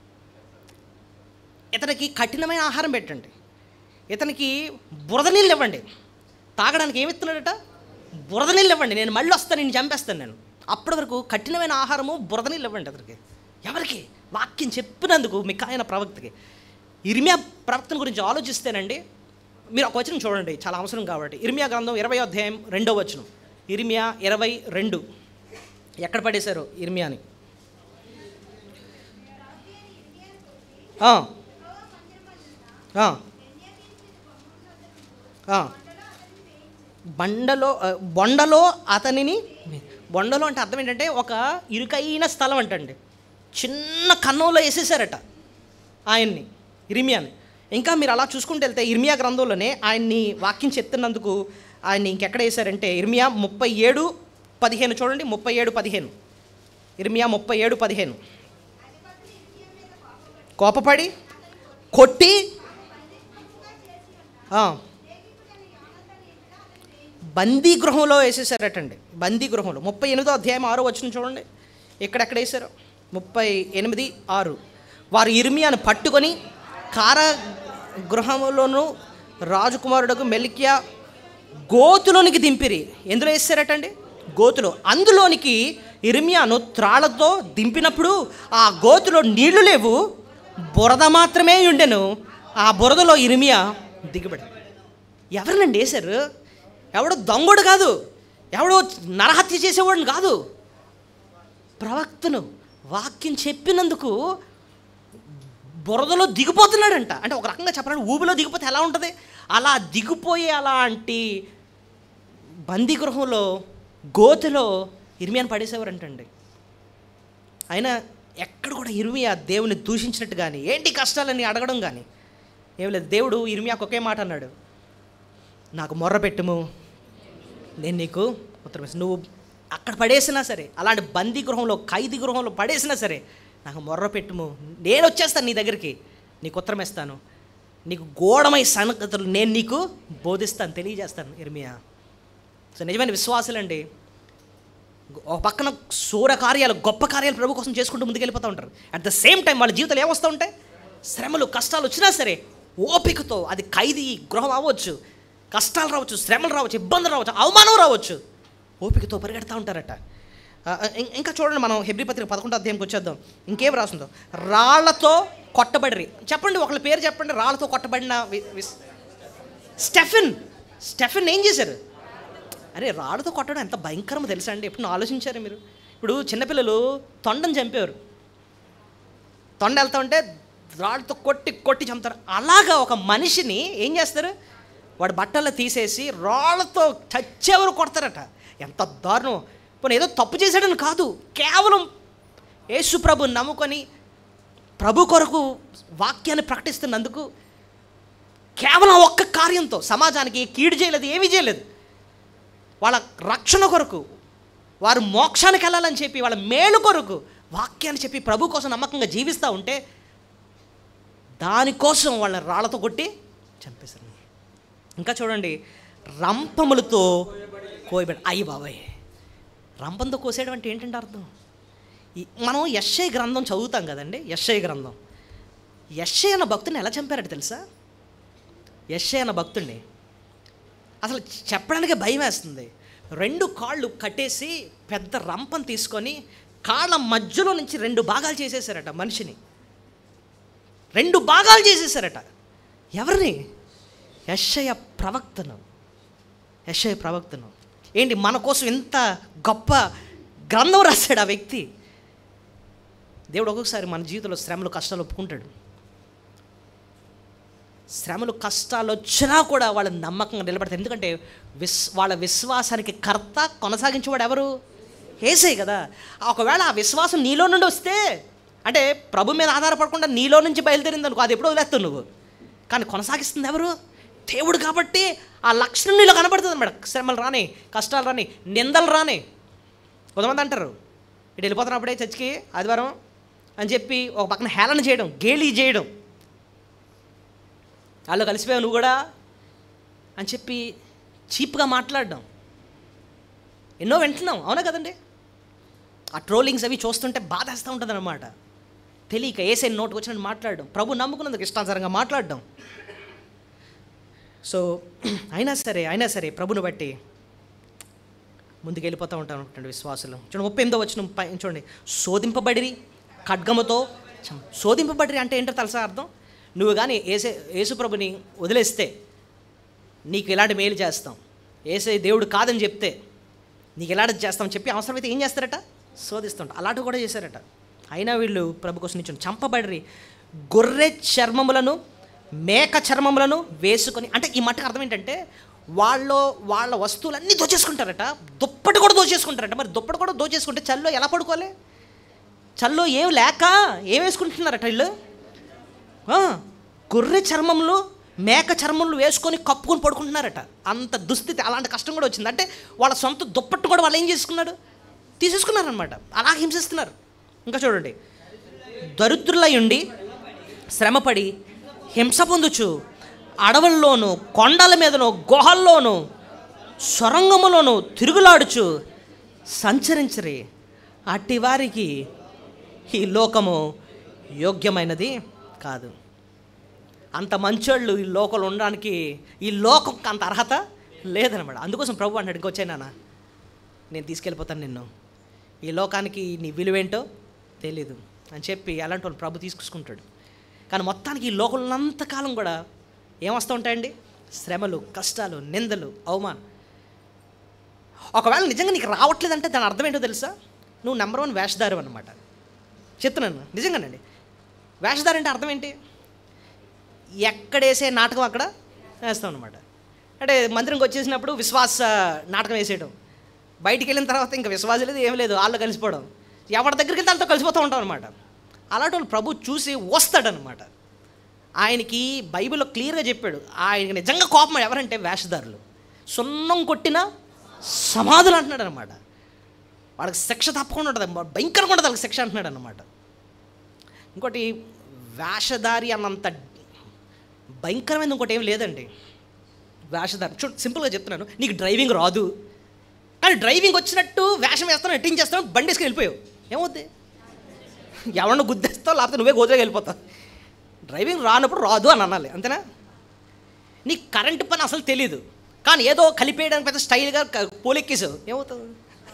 ఇతనికి కఠినమైన ఆహారం పెట్టండి ఇతనికి బురద నీళ్ళు ఇవ్వండి తాగడానికి ఏమి ఇస్తున్నాడట బురద నీళ్ళు ఇవ్వండి నేను మళ్ళీ వస్తాను నేను చంపేస్తాను నేను అప్పటి వరకు కఠినమైన ఆహారము బురద నీళ్ళు ఇవ్వండి అతనికి ఎవరికి వాక్యం చెప్పినందుకు మీకు ఆయన ప్రవక్తకి ఇర్మియా ప్రవక్తన గురించి ఆలోచిస్తేనండి మీరు ఒక వచనం చూడండి చాలా అవసరం కాబట్టి ఇర్మియా గ్రంథం ఇరవై అధ్యాయం రెండో వచనం ఇర్మియా ఇరవై రెండు ఎక్కడ పడేశారు ఇర్మియాని ఆ. ఆ. ఆ. బండలో ఆ, బొండలో అతనిని బొండలో అంటే అర్థం ఏంటంటే ఒక ఇరుకైన స్థలం అంటండి చిన్న కన్నంలో వేసేసారట ఆయన్ని ఇర్మియాని ఇంకా మీరు అలా చూసుకుంటూ వెళ్తే ఇర్మియా గ్రంథంలోనే ఆయన్ని వాక్యం చెప్తున్నందుకు ఆయన్ని ఇంకెక్కడ వేశారంటే ఇర్మియా ముప్పై ఏడు పదిహేను చూడండి ముప్పై ఏడు పదిహేను ఇర్మియా ముప్పై ఏడు పదిహేను కోపపడి కొట్టి ఆ, బందీ గృహంలో వేసేసారటండి బందీ గృహంలో ముప్పై ఎనిమిదో అధ్యాయం ఆరో వచ్చిన చూడండి ఎక్కడెక్కడ వేశారు ముప్పై ఎనిమిది ఆరు వారు ఇర్మియాను పట్టుకొని కారాగృహంలోను రాజకుమారుడుకు మెలికియా గోతులోనికి దింపిరి ఎందులో వేసారటండి గోతులో అందులోనికి ఇర్మియాను త్రాళ్ళతో దింపినప్పుడు ఆ గోతులో నీళ్లు లేవు బురద మాత్రమే ఉండెను ఆ బురదలో ఇర్మియా దిగబడి ఎవరినండి వేశారు ఎవడో దొంగడు కాదు ఎవడో నరహత్య చేసేవాడిని కాదు ప్రవక్తను వాక్యం చెప్పినందుకు బురదలో దిగిపోతున్నాడంట అంటే ఒక రకంగా చెప్పాలంటే ఊబిలో దిగిపోతే ఎలా ఉంటుంది అలా దిగిపోయే అలాంటి బందీ గృహంలో గోతిలో ఇర్మియాని పడేసేవారంటండి అయినా ఎక్కడ కూడా ఇర్మియా దేవుని దూషించినట్టు కానీ ఏంటి కష్టాలని అడగడం కానీ ఏం లేదు దేవుడు ఇర్మియాకు ఒకే మాట అన్నాడు నాకు మొర్ర పెట్టుము నేను నీకు ఉత్తరం ఇస్తాను. నువ్వు అక్కడ పడేసినా సరే అలాంటి బందీ గృహంలో ఖైదీ గృహంలో పడేసినా సరే నాకు మొర్ర పెట్టుము నేను వచ్చేస్తాను నీ దగ్గరికి నీకు ఉత్తరం ఇస్తాను నీకు గోడమై సంగతులు నేను నీకు బోధిస్తాను తెలియజేస్తాను ఇర్మియా సో నిజమైన విశ్వాసులండి ఒక పక్కన సూర కార్యాలు గొప్ప కార్యాలు ప్రభు కోసం చేసుకుంటూ ముందుకెళ్ళిపోతూ ఉంటారు అట్ ద సేమ్ టైం వాళ్ళ జీవితాలు ఏమొస్తూ ఉంటాయి శ్రమలు కష్టాలు వచ్చినా సరే ఓపికతో అది ఖైదీ గృహం అవ్వచ్చు కష్టాలు రావచ్చు శ్రమలు రావచ్చు ఇబ్బందులు రావచ్చు అవమానం రావచ్చు ఓపికతో పరిగెడతా ఉంటారట ఆ, ఇం- ఇంకా చూడండి మనం హెబ్రి పత్రిక పదకొండో అధ్యాయంకి వచ్చేద్దాం ఇంకేం రాస్తుందో రాళ్లతో కొట్టబడిరి చెప్పండి ఒకళ్ళ పేరు చెప్పండి రాళ్లతో కొట్టబడిన వి- విస్- స్టెఫిన్ స్టెఫిన్ ఏం చేశారు అరే రాళ్ళతో కొట్టడం ఎంత భయంకరమో తెలుసా అండి ఎప్పుడు ఆలోచించారు మీరు ఇప్పుడు చిన్నపిల్లలు తొండని చంపేవారు తొండ వెళ్తా ఉంటే రాళ్ళతో కొట్టి కొట్టి చంపుతారు అలాగా ఒక మనిషిని ఏం చేస్తారు వాడు బట్టలు తీసేసి రాళ్ళతో చచ్చేవరు కొడతారట ఎంత దారుణం పోనీ ఏదో తప్పు చేశాడని కాదు కేవలం యేసు ప్రభు నమ్ముకొని ప్రభు కొరకు వాక్యాన్ని ప్రకటిస్తున్నందుకు కేవలం ఒక్క కార్యంతో సమాజానికి కీడు చేయలేదు ఏమీ చేయలేదు వాళ్ళ రక్షణ కొరకు వారు మోక్షానికి వెళ్ళాలని చెప్పి వాళ్ళ మేలు కొరకు వాక్యాన్ని చెప్పి ప్రభు కోసం నమ్మకంగా జీవిస్తూ ఉంటే దానికోసం వాళ్ళని రాళ్లతో కొట్టి చంపేశారు ఇంకా చూడండి రంపములతో కోయబడి అయ్యి బాబాయ్ రంపంతో కోసేయడం అంటే ఏంటంటే అర్థం ఈ- మనం యశ్ఐ గ్రంథం చదువుతాం కదండి యశ్ఐ గ్రంథం యశ్ఐ అన్న భక్తుని ఎలా చంపారట తెలుసా యశ్ఐ అన్న భక్తుడిని అసలు చెప్పడానికి భయం వేస్తుంది రెండు కాళ్ళు కట్టేసి పెద్ద రంపం తీసుకొని కాళ్ళ మధ్యలో నుంచి రెండు భాగాలు చేసేసారట మనిషిని రెండు భాగాలు చేసేసారట ఎవరిని యశయ ప్రవక్తను యశ్ఐ ప్రవక్తను ఏంటి మన కోసం ఎంత గొప్ప గ్రంథం రాశాడు ఆ వ్యక్తి దేవుడు ఒక్కొక్కసారి మన జీవితంలో శ్రమలు కష్టాలు ఒప్పుకుంటాడు శ్రమలు కష్టాలు వచ్చినా కూడా వాళ్ళ నమ్మకంగా నిలబడతారు ఎందుకంటే విస్ వాళ్ళ విశ్వాసానికి కర్త కొనసాగించేవాడు ఎవరు ఏసే కదా ఒకవేళ ఆ విశ్వాసం నీలో నుండి వస్తే అంటే ప్రభు మీద ఆధారపడకుండా నీలో నుంచి బయలుదేరింది అనుకో అది ఎప్పుడో వదిలేస్తావు నువ్వు కానీ కొనసాగిస్తుంది ఎవరు దేవుడు కాబట్టి ఆ లక్షణం నీలో కనబడుతుంది మేడం శ్రమలు రాని కష్టాలు రాని నిందలు రాని కొంతమంది అంటారు ఇటు వెళ్ళిపోతున్నప్పుడే చర్చికి ఆదివారం అని చెప్పి ఒక పక్కన హేళన చేయడం గేలీ చేయడం వాళ్ళు కలిసిపోయావు నువ్వు కూడా అని చెప్పి చీప్గా మాట్లాడడం ఎన్నో వింటున్నాం అవునా కదండి ఆ ట్రోలింగ్స్ అవి చూస్తుంటే బాధేస్తూ ఉంటుంది అనమాట తెలియక ఏసే నోటుకు వచ్చినట్టు మాట్లాడడం ప్రభు నమ్ముకున్నందుకు ఇష్టానుసారంగా మాట్లాడడం సో అయినా సరే అయినా సరే ప్రభుని బట్టి ముందుకు వెళ్ళిపోతూ ఉంటాం అనుకుంటాడు విశ్వాసులు చూడండి ముప్పై ఎనిమిదో వచ్చిన పై చూడండి శోధింపబడిరి ఖడ్గముతో చం- శోధింపబడిరి అంటే ఏంటో తెలుసా అర్థం నువ్వు కానీ ఏసే యేసుప్రభుని వదిలేస్తే నీకు ఇలాంటి మేలు చేస్తాం ఏసే దేవుడు కాదని చెప్తే నీకు ఎలాంటి చేస్తామని చెప్పి అవసరమైతే ఏం చేస్తారట శోధిస్తుంట అలాంటివి కూడా చేశారట అయినా వీళ్ళు ప్రభు కోసం నిల్చొని చంపబడిరి గొర్రె చర్మములను మేక చర్మములను వేసుకొని అంటే ఈ మట్టుకు అర్థం ఏంటంటే వాళ్ళు వాళ్ళ వస్తువులన్నీ దోచేసుకుంటారట దుప్పటి కూడా దోచేసుకుంటారట మరి దుప్పటి కూడా దోచేసుకుంటే చల్లో ఎలా పడుకోవాలి చల్లో ఏం లేక ఏం వేసుకుంటున్నారట వీళ్ళు ఆ, గొర్రె చర్మంలో మేక చర్మంలో వేసుకొని కప్పుకొని పడుకుంటున్నారట అంత దుస్థితి అలాంటి కష్టం కూడా వచ్చింది అంటే వాళ్ళ సొంత దుప్పట్టు కూడా వాళ్ళు ఏం చేసుకున్నాడు తీసేసుకున్నారనమాట అలా హింసిస్తున్నారు ఇంకా చూడండి దరిద్రులై ఉండి శ్రమపడి హింస పొందుచు అడవుల్లోనూ కొండల మీదను గుహల్లోనూ సొరంగములోనూ తిరుగులాడుచు సంచరించరి అట్టి వారికి ఈ లోకము యోగ్యమైనది కాదు అంత మంచోళ్ళు ఈ లోకంలో ఉండడానికి ఈ లోకం అంత అర్హత లేదనమాట అందుకోసం ప్రభు అన్నాడు ఇంకొచ్చాయి నాన్న నేను తీసుకెళ్ళిపోతాను నిన్ను ఈ లోకానికి నీ విలువేంటో తెలీదు అని చెప్పి అలాంటి వాళ్ళు ప్రభు తీసుకుంటాడు కానీ మొత్తానికి ఈ లోకంలో అంతకాలం కూడా ఏమొస్తూ ఉంటాయండి శ్రమలు కష్టాలు నిందలు అవమానం ఒకవేళ నిజంగా నీకు రావట్లేదంటే దాని అర్థం ఏంటో తెలుసా నువ్వు నెంబర్ వన్ వేషధారు అనమాట చెప్తున్నాను నిజంగానండి వేషధారి అంటే అర్థం ఏంటి ఎక్కడేసే నాటకం అక్కడ వేస్తాం అనమాట అంటే మందిరంకి వచ్చేసినప్పుడు విశ్వాస నాటకం వేసేయడం బయటికి వెళ్ళిన తర్వాత ఇంకా విశ్వాసం లేదు ఏం లేదు వాళ్ళు కలిసిపోవడం ఎవరి దగ్గరికి వెళ్తే వాళ్ళతో కలిసిపోతూ ఉంటాం అనమాట అలాంటి వాళ్ళు ప్రభు చూసి వస్తాడనమాట ఆయనకి బైబిల్లో క్లియర్గా చెప్పాడు ఆయనకి నిజంగా కోపం ఎవరంటే వేషధారులు సున్నం కొట్టిన సమాధులు అంటున్నాడు అనమాట వాళ్ళకి శిక్ష తప్పకుండా ఉంటుంది భయంకరంగా ఉంటుంది వాళ్ళకి శిక్ష అంటున్నాడు అనమాట ఇంకోటి వేషధారి అన్నంత భయంకరమైన ఇంకోటి ఏం లేదండి వేషధారి చూడు సింపుల్గా చెప్తున్నాను నీకు డ్రైవింగ్ రాదు కానీ డ్రైవింగ్ వచ్చినట్టు వేషం వేస్తాను ఎట్టించేస్తాను బండి వేసుకుని వెళ్ళిపోయావు ఏమవుద్ది ఎవరిని గుద్దేస్తావు లేకపోతే నువ్వే గోతులోకి వెళ్ళిపోతావు డ్రైవింగ్ రానప్పుడు రాదు అని అనాలి అంతేనా నీకు కరెంటు పని అసలు తెలీదు కానీ ఏదో కలిపేయడానికి పెద్ద స్టైల్గా క- పోలెక్కేసావు ఏమవుతుంది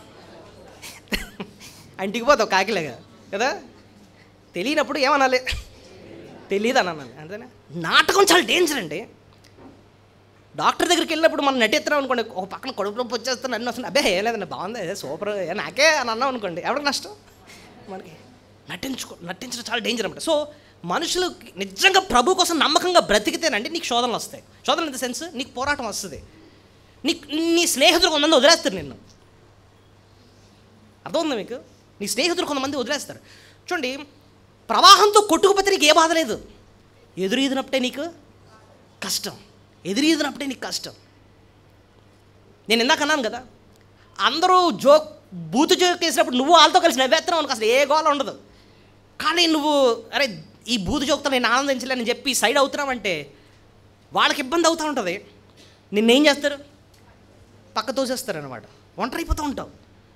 ఇంటికి పోతావు కాకిలాగా కదా తెలియనప్పుడు ఏమనాలి తెలియదు అని అనాలి అంతేనా నాటకం చాలా డేంజర్ అండి డాక్టర్ దగ్గరికి వెళ్ళినప్పుడు మనం నటిస్తున్నాం అనుకోండి ఒక పక్కన కడుపు నొప్పి వచ్చేస్తాను అన్నీ వస్తుంది అబ్బే ఏం లేదండి బాగుంది అదే సూపర్ ఏ నాకే అని అన్నాం అనుకోండి ఎవరికి నష్టం మనకి నటించుకో నటించడం చాలా డేంజర్ అనమాట సో మనుషులు నిజంగా ప్రభు కోసం నమ్మకంగా బ్రతికితేనండి నీకు శోధనలు వస్తాయి శోధన ఇన్ ద సెన్స్ నీకు పోరాటం వస్తుంది నీకు నీ స్నేహితులు కొంతమంది వదిలేస్తారు నిన్ను అర్థమవుతుందా మీకు నీ స్నేహితులు కొంతమంది వదిలేస్తారు చూడండి ప్రవాహంతో కొట్టుకుపోతే నీకు ఏ బాధ లేదు ఎదురు ఈదినప్పుడే నీకు కష్టం ఎదురు ఈదినప్పుడే నీకు కష్టం నేను ఇందాక అన్నాను కదా అందరూ జోక్ బూతు జోక్ వేసినప్పుడు నువ్వు వాళ్ళతో కలిసి నవ్వేస్తున్నావు అనుకో అసలు ఏ గోల ఉండదు కానీ నువ్వు అరే ఈ బూతు జోక్తో నేను ఆనందించలేని చెప్పి సైడ్ అవుతున్నావంటే వాళ్ళకి ఇబ్బంది అవుతూ ఉంటుంది నిన్నేం చేస్తారు పక్క తోసేస్తారు అనమాట ఒంటరి అయిపోతూ ఉంటావు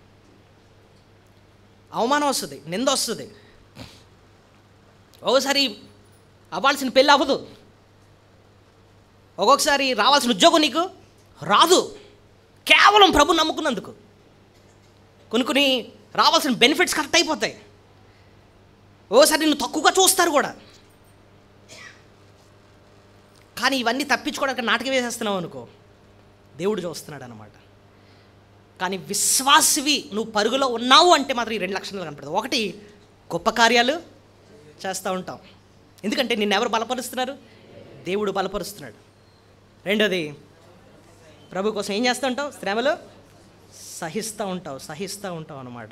అవమానం వస్తుంది నింద వస్తుంది ఒక్కోసారి అవ్వాల్సిన పెళ్ళి అవ్వదు ఒక్కొక్కసారి రావాల్సిన ఉద్యోగం నీకు రాదు కేవలం ప్రభు నమ్ముకున్నందుకు కొన్ని కొన్ని రావాల్సిన బెనిఫిట్స్ కరెక్ట్ అయిపోతాయి ఓసారి నిన్ను తక్కువగా చూస్తారు కూడా కానీ ఇవన్నీ తప్పించుకోవడానికి నాటకం వేసేస్తున్నావు అనుకో దేవుడు చూస్తున్నాడు అనమాట కానీ విశ్వాసివి నువ్వు పరుగులో ఉన్నావు అంటే మాత్రం ఈ రెండు లక్షణాలు కనపడదు ఒకటి గొప్ప కార్యాలు చేస్తూ ఉంటాం ఎందుకంటే నిన్ను ఎవరు బలపరుస్తున్నారు దేవుడు బలపరుస్తున్నాడు రెండోది ప్రభు కోసం ఏం చేస్తూ ఉంటావు శ్రమలు సహిస్తూ ఉంటావు సహిస్తూ ఉంటావు అన్నమాట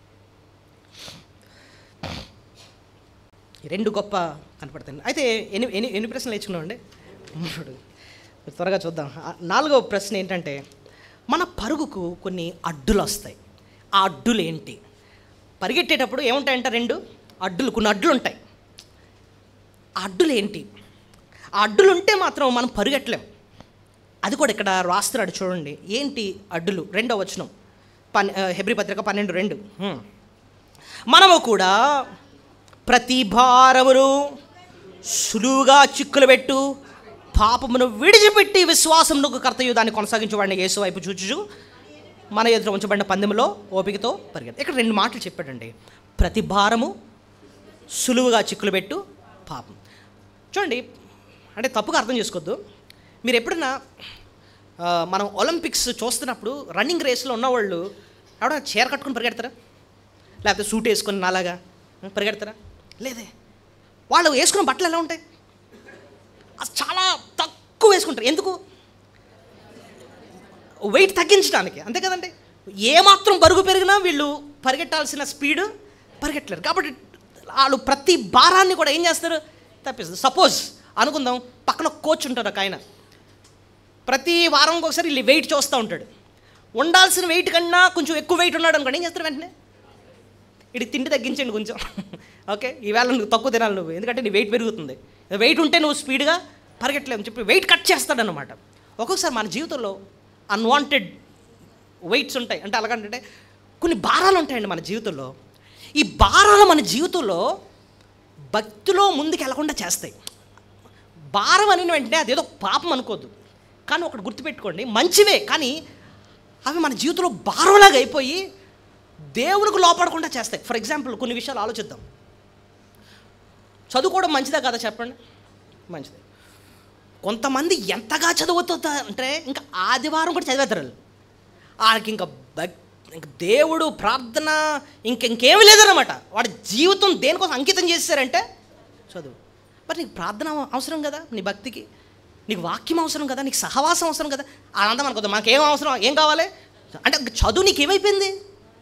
ఈ రెండు గొప్ప కనపడుతుంది అయితే ఎన్ని ఎన్ని ఎన్ని ప్రశ్నలు నేర్చుకున్నామండి మూడు త్వరగా చూద్దాం ఆ నాలుగో ప్రశ్న ఏంటంటే మన పరుగుకు కొన్ని అడ్డులు వస్తాయి ఆ అడ్డులు ఏంటి పరిగెట్టేటప్పుడు ఏముంటాయంట రెండు అడ్డులు కొన్ని అడ్డులు ఉంటాయి ఆ అడ్డులు ఏంటి ఆ అడ్డులు ఉంటే మాత్రం మనం పరుగెట్టలేం అది కూడా ఇక్కడ రాస్తున్నాడు చూడండి ఏంటి అడ్డులు రెండో వచనం పన్ హెబ్రి పత్రిక పన్నెండు రెండు హ్మ్. మనము కూడా ప్రతి భారమును సులువుగా చిక్కులు పెట్టు పాపమును విడిచిపెట్టి విశ్వాసమునకు కర్తయ్య దాన్ని కొనసాగించేవాడిని యేసు వైపు చూచుచు మన ఎదుట ఉంచబడిన పందెంలో ఓపికతో పరిగెత్త ఇక్కడ రెండు మాటలు చెప్పాడండి ప్రతి భారము సులువుగా చిక్కులు పెట్టు పాపం చూడండి అంటే తప్పుగా అర్థం చేసుకోవద్దు మీరు ఎప్పుడైనా ఆ, మనం ఒలింపిక్స్ చూస్తున్నప్పుడు రన్నింగ్ రేస్లో ఉన్నవాళ్ళు ఎవడన్నా చీర కట్టుకొని పరిగెడతారా లేకపోతే సూట్ వేసుకొని నాలాగా పరిగెడతారా లేదే వాళ్ళు వేసుకున్న బట్టలు ఎలా ఉంటాయి అది చాలా తక్కువ వేసుకుంటారు ఎందుకు వెయిట్ తగ్గించడానికి అంతే కదండి ఏమాత్రం బరుగు పెరిగినా వీళ్ళు పరిగెట్టాల్సిన స్పీడ్ పరిగెట్టలేరు కాబట్టి వాళ్ళు ప్రతి భారాన్ని కూడా ఏం చేస్తారు తప్పిస్తారు సపోజ్ అనుకుందాం పక్కన కోచ్ ఉంటారు ఒక ఆయన ప్రతి వారం ఒకసారి వీళ్ళు వెయిట్ చూస్తూ ఉంటాడు ఉండాల్సిన వెయిట్ కన్నా కొంచెం ఎక్కువ వెయిట్ ఉన్నాడు అనుకోండి ఏం చేస్తారు వెంటనే ఇటు తిండి తగ్గించండి కొంచెం ఓకే ఈవేళ నువ్వు తక్కువ తినాలి నువ్వు ఎందుకంటే నీ వెయిట్ పెరుగుతుంది వెయిట్ ఉంటే నువ్వు స్పీడ్గా పరిగెట్టలేవు చెప్పి వెయిట్ కట్ చేస్తాడనమాట ఒక్కొక్కసారి మన జీవితంలో అన్వాంటెడ్ వెయిట్స్ ఉంటాయి అంటే అలాగంటే కొన్ని భారాలు ఉంటాయండి మన జీవితంలో ఈ భారాలు మన జీవితంలో భక్తిలో ముందుకు వెళ్లకుండా చేస్తాయి భారం అని వెంటనే అదేదో పాపం అనుకోద్దు కానీ ఒకటి గుర్తుపెట్టుకోండి మంచివే కానీ అవి మన జీవితంలో భారంలాగా అయిపోయి దేవునికి లోపడకుండా చేస్తాయి ఫర్ ఎగ్జాంపుల్ కొన్ని విషయాలు ఆలోచిద్దాం చదువుకోవడం మంచిదా కదా చెప్పండి మంచిది కొంతమంది ఎంతగా చదువుతుందా అంటే ఇంకా ఆదివారం కూడా చదివేస్తారు వాళ్ళు. వాళ్ళకి ఇంకా భక్ ఇంక దేవుడు ప్రార్థన ఇంక ఇంకేమీ లేదన్నమాట వాడి జీవితం దేనికోసం అంకితం చేశారంటే చదువు మరి నీకు ప్రార్థన అవసరం కదా నీ భక్తికి నీకు వాక్యం అవసరం కదా నీకు సహవాసం అవసరం కదా అదంతా మనకు వద్దు. మనకేం అవసరం ఏం కావాలి అంటే చదువు నీకు ఏమైపోయింది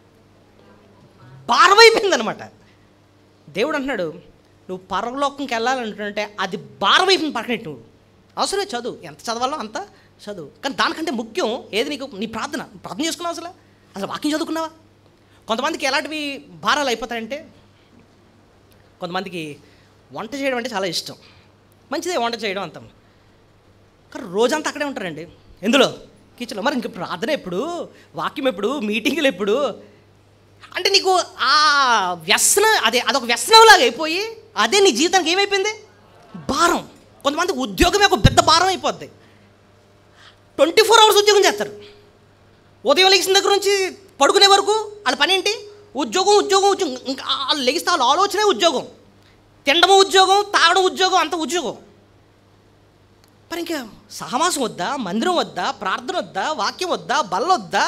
భారమైపోయింది అనమాట దేవుడు అంటున్నాడు నువ్వు పరలోకంకి వెళ్ళాలంటుంటే అది భారమైపోయింది పక్కనట్టు నువ్వు అవసరమే చదువు ఎంత చదవాలో అంత చదువు కానీ దానికంటే ముఖ్యం ఏది నీకు నీ ప్రార్థన ప్రార్థన చేసుకున్నావు అసలు అసలు వాక్యం చదువుకున్నావా కొంతమందికి ఎలాంటివి భారాలు అయిపోతాయంటే కొంతమందికి వంట చేయడం అంటే చాలా ఇష్టం మంచిదే వంట చేయడం అంత కానీ రోజంతా అక్కడే ఉంటారండి ఎందులో కిచెన్లో మరి ఇంక ప్రార్థన ఎప్పుడు వాక్యం ఎప్పుడు మీటింగులు ఎప్పుడు అంటే నీకు ఆ వ్యసనం అదే అదొక వ్యసనంలాగా అయిపోయి అదే నీ జీవితానికి ఏమైపోయింది భారం కొంతమంది ఉద్యోగమే ఒక పెద్ద భారం అయిపోద్ది ట్వంటీ ఫోర్ అవర్స్ ఉద్యోగం చేస్తారు ఉదయం లెగిసిన దగ్గర నుంచి పడుకునే వరకు వాళ్ళ పని ఏంటి ఉద్యోగం ఉద్యోగం ఉద్యోగం ఇంకా వాళ్ళు లెగిస్తే వాళ్ళ ఆలోచనే ఉద్యోగం తినడం ఉద్యోగం తాగడం ఉద్యోగం అంత ఉద్యోగం మరి ఇంకా సహవాసం వద్దా మందిరం వద్దా ప్రార్థన వద్దా వాక్యం వద్దా బల్ల వద్దా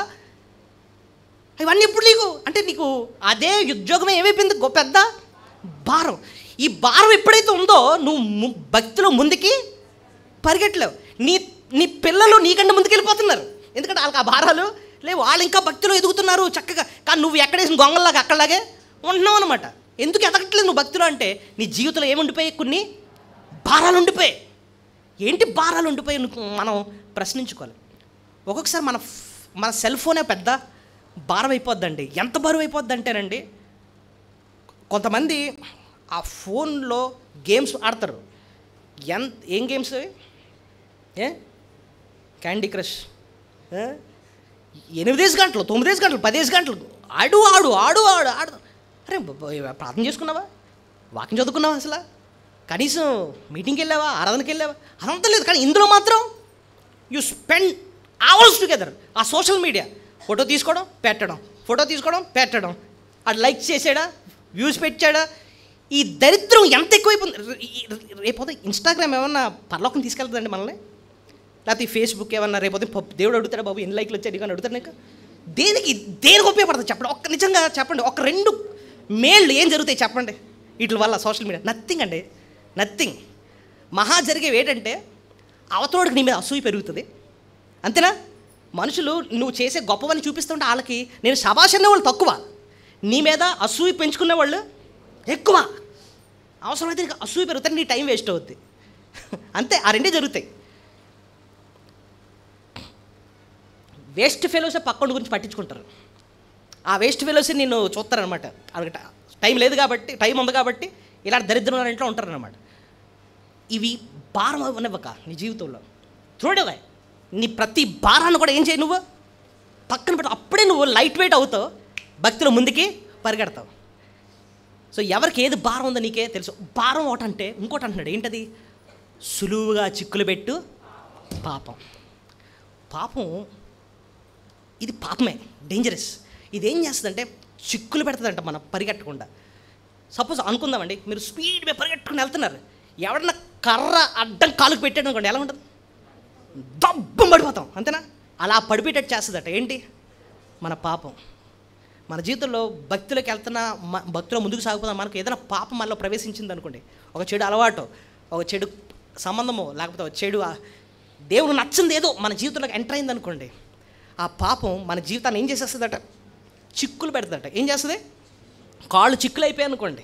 ఇవన్నీ ఎప్పుడు నీకు అంటే నీకు అదే ఉద్యోగమే ఏమైపోయింది గొప్ప పెద్ద భారం ఈ భారం ఎప్పుడైతే ఉందో నువ్వు ము- భక్తిలో ముందుకి పరిగెట్టలేవు నీ నీ పిల్లలు నీకంటే ముందుకు వెళ్ళిపోతున్నారు ఎందుకంటే వాళ్ళకి ఆ భారాలు లేవు వాళ్ళు ఇంకా భక్తిలో ఎదుగుతున్నారు చక్కగా కానీ నువ్వు ఎక్కడేసిన గొంగల్లాగా అక్కడలాగే ఉంటున్నావు అనమాట ఎందుకు ఎదగట్లేదు నువ్వు భక్తిలో అంటే నీ జీవితంలో ఏముండిపోయాయి కొన్ని భారాలు ఉండిపోయాయి ఏంటి భారాలు ఉండిపోయి మనం ప్రశ్నించుకోవాలి ఒక్కొక్కసారి మన ఫ్- మన సెల్ ఫోనే పెద్ద భారం అయిపోద్దండి ఎంత బరువు అయిపోద్ది అంటేనండి కొంతమంది ఆ ఫోన్లో గేమ్స్ ఆడతారు ఎంత ఏం గేమ్స్ అవి ఏ క్యాండీ క్రష్ ఏ? ఎనిమిదేసి గంటలు తొమ్మిదేసి గంటలు పదేసి గంటలు ఆడు ఆడు ఆడు ఆడు ఆడు అరే బ- బ- ప్రార్థన చేసుకున్నావా వాకింగ్ చదువుకున్నావా అసలు కనీసం మీటింగ్కి వెళ్ళావా ఆరాధనకి వెళ్ళావా అదంతా లేదు కానీ ఇందులో మాత్రం యూ స్పెండ్ అవర్స్ టుగెదర్ ఆ సోషల్ మీడియా ఫోటో తీసుకోవడం పెట్టడం ఫోటో తీసుకోవడం పెట్టడం అది లైక్ చేసాడా వ్యూస్ పెట్టాడా ఈ దరిద్రం ఎంత ఎక్కువైపోయింది రేపోతే ఇన్స్టాగ్రామ్ ఏమన్నా పరలోకం తీసుకెళ్తుందండి మనల్ని లేకపోతే ఈ ఫేస్బుక్ ఏమన్నా రేపు పప్పు దేవుడు అడుగుతాడు బాబు ఎన్ని లైక్లు వచ్చాయి నీకు అడుగుతాడు నీకు దేనికి దేనికి ఉపయోగపడుతుంది చెప్పండి ఒక్క నిజంగా చెప్పండి ఒక రెండు మేళ్ళు ఏం జరుగుతాయి చెప్పండి వీటి వల్ల సోషల్ మీడియా నథింగ్ అండి నథింగ్ మహా జరిగేవి ఏంటంటే అవతోడికి నీ మీద అసూయ పెరుగుతుంది అంతేనా మనుషులు నువ్వు చేసే గొప్పవని చూపిస్తుంటే వాళ్ళకి నేను శబాష్ అనే వాళ్ళు తక్కువ నీ మీద అసూయ పెంచుకునే వాళ్ళు ఎక్కువ అవసరమైతే నీకు అసూయ పెరుగుతుంది నీ టైం వేస్ట్ అవుద్ది అంతే ఆ రెండే జరుగుతాయి వేస్ట్ ఫెలోస్ పక్కన గురించి పట్టించుకుంటారు ఆ వేస్ట్ ఫెలోస్ నిన్ను చూస్తారనమాట వాళ్ళకి ట- టైం లేదు కాబట్టి టైం ఉంది కాబట్టి ఇలా దరిద్రం ఇంట్లో ఉంటారనమాట ఇవి భారం అవ్వనివ్వక నీ జీవితంలో చూడవే నీ ప్రతి భారాన్ని కూడా ఏం చేయి నువ్వు పక్కన పెట్టు అప్పుడే నువ్వు లైట్ వెయిట్ అవుతావు భక్తిలో ముందుకి పరిగెడతావు సో ఎవరికి ఏది భారం ఉందో నీకే తెలుసు భారం ఒకటి అంటే ఇంకోటి అంటున్నాడు ఏంటది సులువుగా చిక్కులు పెట్టు పాపం పాపం ఇది పాపమే డేంజరస్ ఇది ఏం చేస్తుందంటే చిక్కులు పెడుతుందంట మనం పరిగెట్టకుండా సపోజ్ అనుకుందామండి మీరు స్పీడ్ మీద పరిగెట్టుకుని వెళ్తున్నారు ఎవడన్నా కర్ర అడ్డం కాలుకు పెట్టాడు అనుకోండి ఎలా ఉంటుంది దబ్బం పడిపోతాం అంతేనా అలా పడిపోయేటట్టు చేస్తుందట ఏంటి మన పాపం మన జీవితంలో భక్తిలోకి వెళ్తున్నా మ- భక్తిలో ముందుకు సాగుతున్నా మనకు ఏదైనా పాపం మనలో ప్రవేశించింది అనుకోండి ఒక చెడు అలవాటు ఒక చెడు సంబంధమో లేకపోతే ఒక చెడు ఆ- దేవుడు నచ్చింది ఏదో మన జీవితంలోకి ఎంటర్ అయింది అనుకోండి ఆ పాపం మన జీవితాన్ని ఏం చేసేస్తుందట చిక్కులు పెడుతుందట ఏం చేస్తుంది కాళ్ళు చిక్కులు అయిపోయాయి అనుకోండి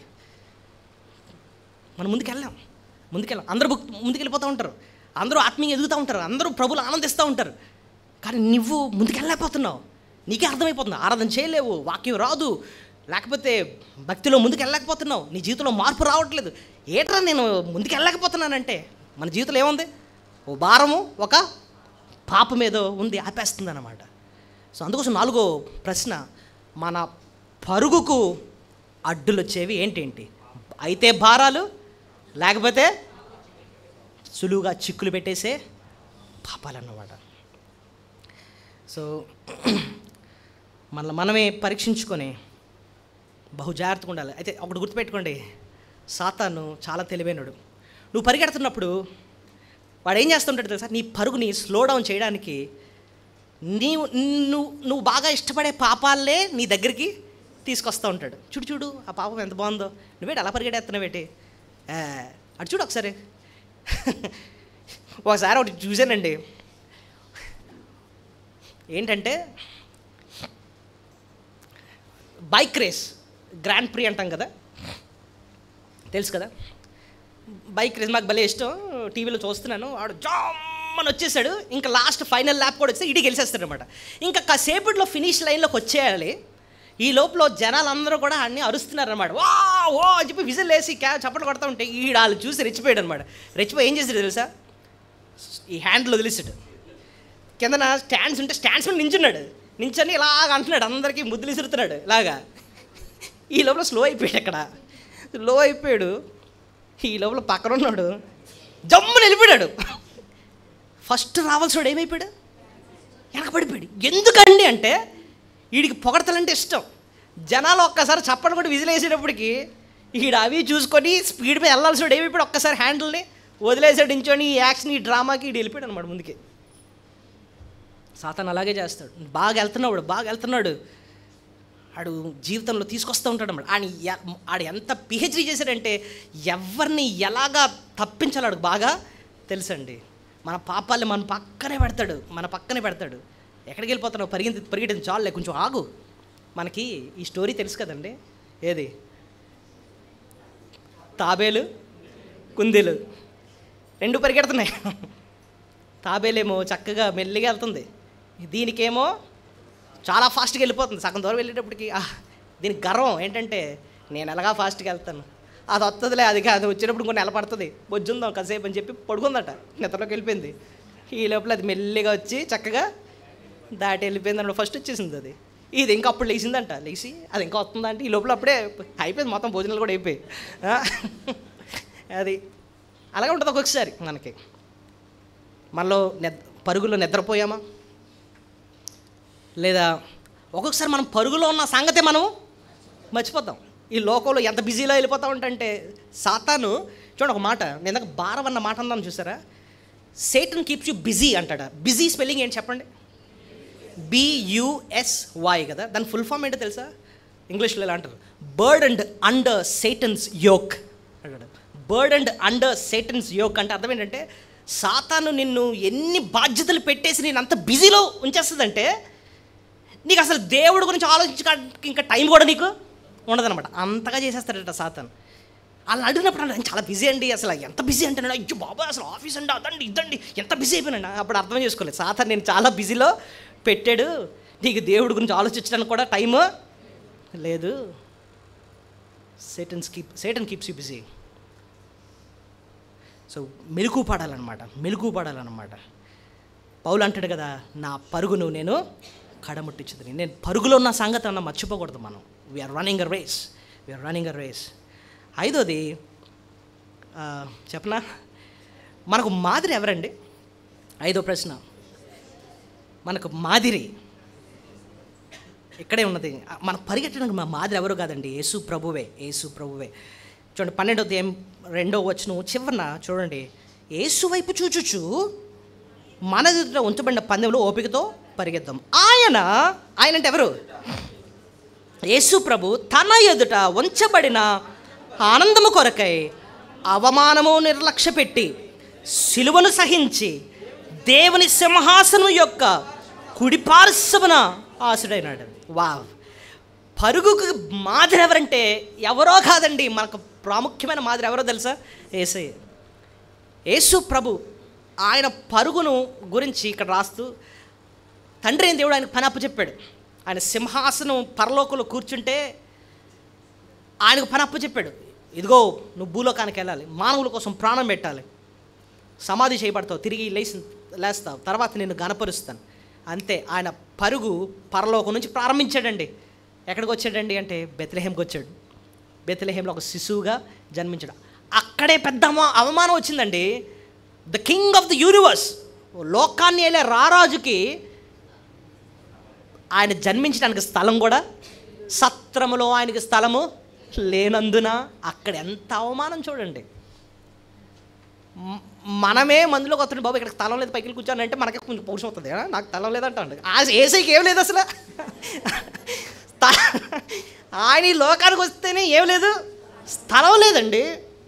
మనం ముందుకెళ్ళాం ముందుకెళ్ళాం అందరూ బుక్ ముందుకెళ్ళిపోతూ ఉంటారు అందరూ ఆత్మీయంగా ఎదుగుతూ ఉంటారు అందరూ ప్రభులు ఆనందిస్తూ ఉంటారు కానీ నువ్వు ముందుకెళ్ళలేకపోతున్నావు నీకే అర్థమైపోతుంది ఆరాధన చేయలేవు వాక్యం రాదు లేకపోతే భక్తిలో ముందుకు వెళ్ళలేకపోతున్నావు నీ జీవితంలో మార్పు రావట్లేదు ఏట్రా నేను ముందుకు వెళ్ళలేకపోతున్నానంటే మన జీవితంలో ఏముంది ఓ భారము ఒక పాపం ఏదో ఉంది ఆపేస్తుంది అనమాట సో అందుకోసం నాలుగో ప్రశ్న మన పరుగుకు అడ్డులు వచ్చేవి ఏంటేంటి అయితే భారాలు లేకపోతే సులువుగా చిక్కులు పెట్టేసే పాపాలన్నమాట సో మన మనమే పరీక్షించుకొని బహు జాగ్రత్తగా ఉండాలి అయితే ఒకటి గుర్తుపెట్టుకోండి సాతాను చాలా తెలివైనడు నువ్వు పరిగెడుతున్నప్పుడు వాడు ఏం చేస్తుంటాడు తెలుసా నీ పరుగుని స్లో డౌన్ చేయడానికి నీవు నువ్వు నువ్వు బాగా ఇష్టపడే పాపాలే నీ దగ్గరికి తీసుకొస్తూ ఉంటాడు చూడు చూడు ఆ పాపం ఎంత బాగుందో నువ్వేటి అలా పరిగెడేస్తున్నావేటి ఆ, అటు చూడు ఒకసారి ఒకసారి ఒకటి చూశానండి ఏంటంటే బైక్ రేస్ గ్రాండ్ ప్రీ అంటాం కదా తెలుసు కదా బైక్ రేస్ మాకు భలే ఇష్టం టీవీలో చూస్తున్నాను వాడు జామ్మని వచ్చేసాడు ఇంకా లాస్ట్ ఫైనల్ ల్యాప్ కూడా వస్తే ఇడికి గెలిచేస్తాడు అనమాట ఇంకా కాసేపట్లో ఫినిష్ లైన్లోకి వచ్చేయాలి ఈ లోపల జనాలు అందరూ కూడా అన్ని అరుస్తున్నారు అనమాట వా ఓ అని చెప్పి విజిల్ వేసి క్యా చప్పట్లు కొడతా ఉంటే ఈ వాళ్ళు చూసి రెచ్చిపోయాడు అనమాట రెచ్చిపోయి ఏం చేశాడు తెలుసా ఈ హ్యాండ్లో వదిలేసాడు కిందన స్టాండ్స్ ఉంటే స్టాండ్స్ మీద నించున్నాడు నించొని ఇలాగ అంటున్నాడు అందరికీ ముద్దులు విసురుతున్నాడు ఇలాగా ఈ లోపల స్లో అయిపోయాడు అక్కడ స్లో అయిపోయాడు ఈ లోపల పక్కన ఉన్నాడు జమ్మున వెళ్ళిపోయాడు ఫస్ట్ రావాల్సినాడు ఏమైపోయాడు వెనకబడిపోయాడు ఎందుకండి అంటే వీడికి పొగడతలంటే ఇష్టం జనాలు ఒక్కసారి చప్పట్లు కూడా విజిలేసేటప్పటికి ఈడ అవి చూసుకొని స్పీడ్ మీద వెళ్ళాల్సిన ఏమైపోయాడు ఒక్కసారి హ్యాండిల్ని వదిలేసాడు ఇంచోని ఈ యాక్షన్ ఈ డ్రామాకి ఈడు వెళ్ళిపోయాడు అనమాట ముందుకి సాతాన్ అలాగే చేస్తాడు బాగా వెళ్తున్నాడు బాగా వెళ్తున్నాడు ఆడు జీవితంలో తీసుకొస్తూ ఉంటాడు అన్నమాట ఆయన ఎ- ఆడు ఎంత పిహెచ్డీ చేశాడంటే ఎవరిని ఎలాగా తప్పించాలో ఆడికి బాగా తెలుసండి మన పాపాలని మన పక్కనే పెడతాడు మన పక్కనే పెడతాడు ఎక్కడికి వెళ్ళిపోతున్నావు పరిగెత్తి పరిగెట్టింది చాలులే కొంచెం ఆగు మనకి ఈ స్టోరీ తెలుసు కదండి ఏది తాబేలు కుందేలు రెండు పరిగెడుతున్నాయి తాబేలేమో చక్కగా మెల్లిగా వెళ్తుంది దీనికేమో చాలా ఫాస్ట్గా వెళ్ళిపోతుంది సగం దూరం వెళ్ళేటప్పటికి "ఆహ్, దీనికి గర్వం ఏంటంటే నేను ఎలాగా ఫాస్ట్గా వెళ్తాను అది వస్తుందిలే అది కాదు వచ్చినప్పుడు ఇంకో నెల పడుతుంది బొజ్జుందాం కాసేపు అని చెప్పి పడుకుందట నిద్రలోకి వెళ్ళిపోయింది ఈ లోపల అది మెల్లిగా వచ్చి చక్కగా దాటి వెళ్ళిపోయింది అన్నప్పుడు ఫస్ట్ వచ్చేసింది అది ఇది ఇంకా అప్పుడు లేచిందంట లేచి అది ఇంకా వస్తుందంటే ఈ లోపల అప్పుడే అయిపోయింది మొత్తం భోజనాలు కూడా అయిపోయి ఆ? అది అలాగే ఉంటుంది ఒక్కొక్కసారి మనకి మనలో నిద్ర పరుగులో నిద్రపోయామా లేదా ఒక్కొక్కసారి మనం పరుగులో ఉన్న సంగతే మనం మర్చిపోతాం ఈ లోకంలో ఎంత బిజీలో వెళ్ళిపోతా ఉంటే సాతాను చూడండి ఒక మాట నేను ఇందాక భారం అన్న మాట అన్నాను చూసారా సేటన్ కీప్స్ యూ బిజీ అంటాడా బిజీ స్పెల్లింగ్ ఏంటి చెప్పండి బియుఎస్వై కదా దాని ఫుల్ ఫామ్ ఏంటో తెలుసా ఇంగ్లీష్లో ఎలా అంటారు burdened under Satan's yoke అంటాడు burdened under Satan's yoke అంటే అర్థం ఏంటంటే సాతాను నిన్ను ఎన్ని బాధ్యతలు పెట్టేసి నేను అంత బిజీలో ఉంచేస్తుందంటే నీకు అసలు దేవుడి గురించి ఆలోచించడానికి ఇంకా టైం కూడా నీకు ఉండదన్నమాట అంతగా చేసేస్తాడట సాతాను అలా అడిగినప్పుడు అన్నాడు, "నేను చాలా బిజీ అండి అసలు ఎంత బిజీ అంటే నేను, అయ్యో బాబా అసలు ఆఫీస్ అండి అదండి ఇదండి ఎంత బిజీ అయిపోయినా అప్పుడు అర్థం చేసుకోలేదు సాతాన్ నేను చాలా బిజీలో పెట్టాడు నీకు దేవుడి గురించి ఆలోచించడానికి కూడా టైము లేదు Satan's keep Satan keeps you busy so మెలకు పడాలన్నమాట మెలకు పడాలన్నమాట పౌలు అంటాడు కదా నా పరుగును నేను కడముట్టించుదని నేను పరుగులో ఉన్న సంగతి అన్న మర్చిపోకూడదు మనం we are running a race we are running a race ఐదోది ఆ, చెప్పనా మనకు మాదిరి ఎవరండి ఐదో ప్రశ్న మనకు మాదిరి ఇక్కడే ఉన్నది మనకు పరిగెట్టడానికి మా మాదిరి ఎవరు కాదండి యేసు ప్రభువే యేసు ప్రభువే చూడండి పన్నెండో దేం రెండో వచ్చిన చివరన చూడండి యేసు వైపు చూచుచు మన ఎదుట ఉంచబడిన పందెంలో ఓపికతో పరిగెద్దాం ఆయన ఆయన అంటే ఎవరు యేసు ప్రభు తన ఎదుట ఉంచబడిన ఆనందము కొరకై అవమానము నిర్లక్ష్య పెట్టి సిలువను సహించి దేవుని సింహాసనం యొక్క కుడి పార్శ్వమున ఆసుడైనాడు వావ్ పరుగుకు మాదిరి ఎవరంటే ఎవరో కాదండి మనకు ప్రాముఖ్యమైన మాదిరి ఎవరో తెలుసా ఏసయ్య యేసు ప్రభు ఆయన పరుగును గురించి ఇక్కడ రాస్తూ తండ్రి అయిన దేవుడు ఆయనకు పని అప్పచెప్పాడు ఆయన సింహాసనం పరలోకంలో కూర్చుంటే ఆయనకు పని అప్పచెప్పాడు ఇదిగో నువ్వు భూలోకానికి వెళ్ళాలి మానవుల కోసం ప్రాణం పెట్టాలి సమాధి చేయబడతావు తిరిగి లేచి లేస్తావు తర్వాత నేను గనపరుస్తాను అంతే ఆయన పరుగు పరలోకం నుంచి ప్రారంభించాడండి ఎక్కడికి వచ్చాడండి అంటే బెత్లెహేంకి వచ్చాడు బెత్లెహేంలో ఒక శిశువుగా జన్మించాడు అక్కడే పెద్ద అవమా- అవమానం వచ్చిందండి the king of the universe లోకాన్ని వెళ్ళే రారాజుకి ఆయన జన్మించడానికి స్థలం కూడా సత్రములో ఆయనకి స్థలము లేనందున అక్కడ ఎంత అవమానం చూడండి మ- మనమే మందులోకి వస్తుంది బాబు ఇక్కడ స్థలం లేదు పైకి కూర్చొని అంటే మనకి కొంచెం పౌరుషం అవుతుంది కదా నాకు స్థలం లేదంట ఆ ఏసైకి ఏం లేదు అసలు స్థ- ఆయన ఈ లోకానికి వస్తేనే ఏం లేదు స్థలం లేదండి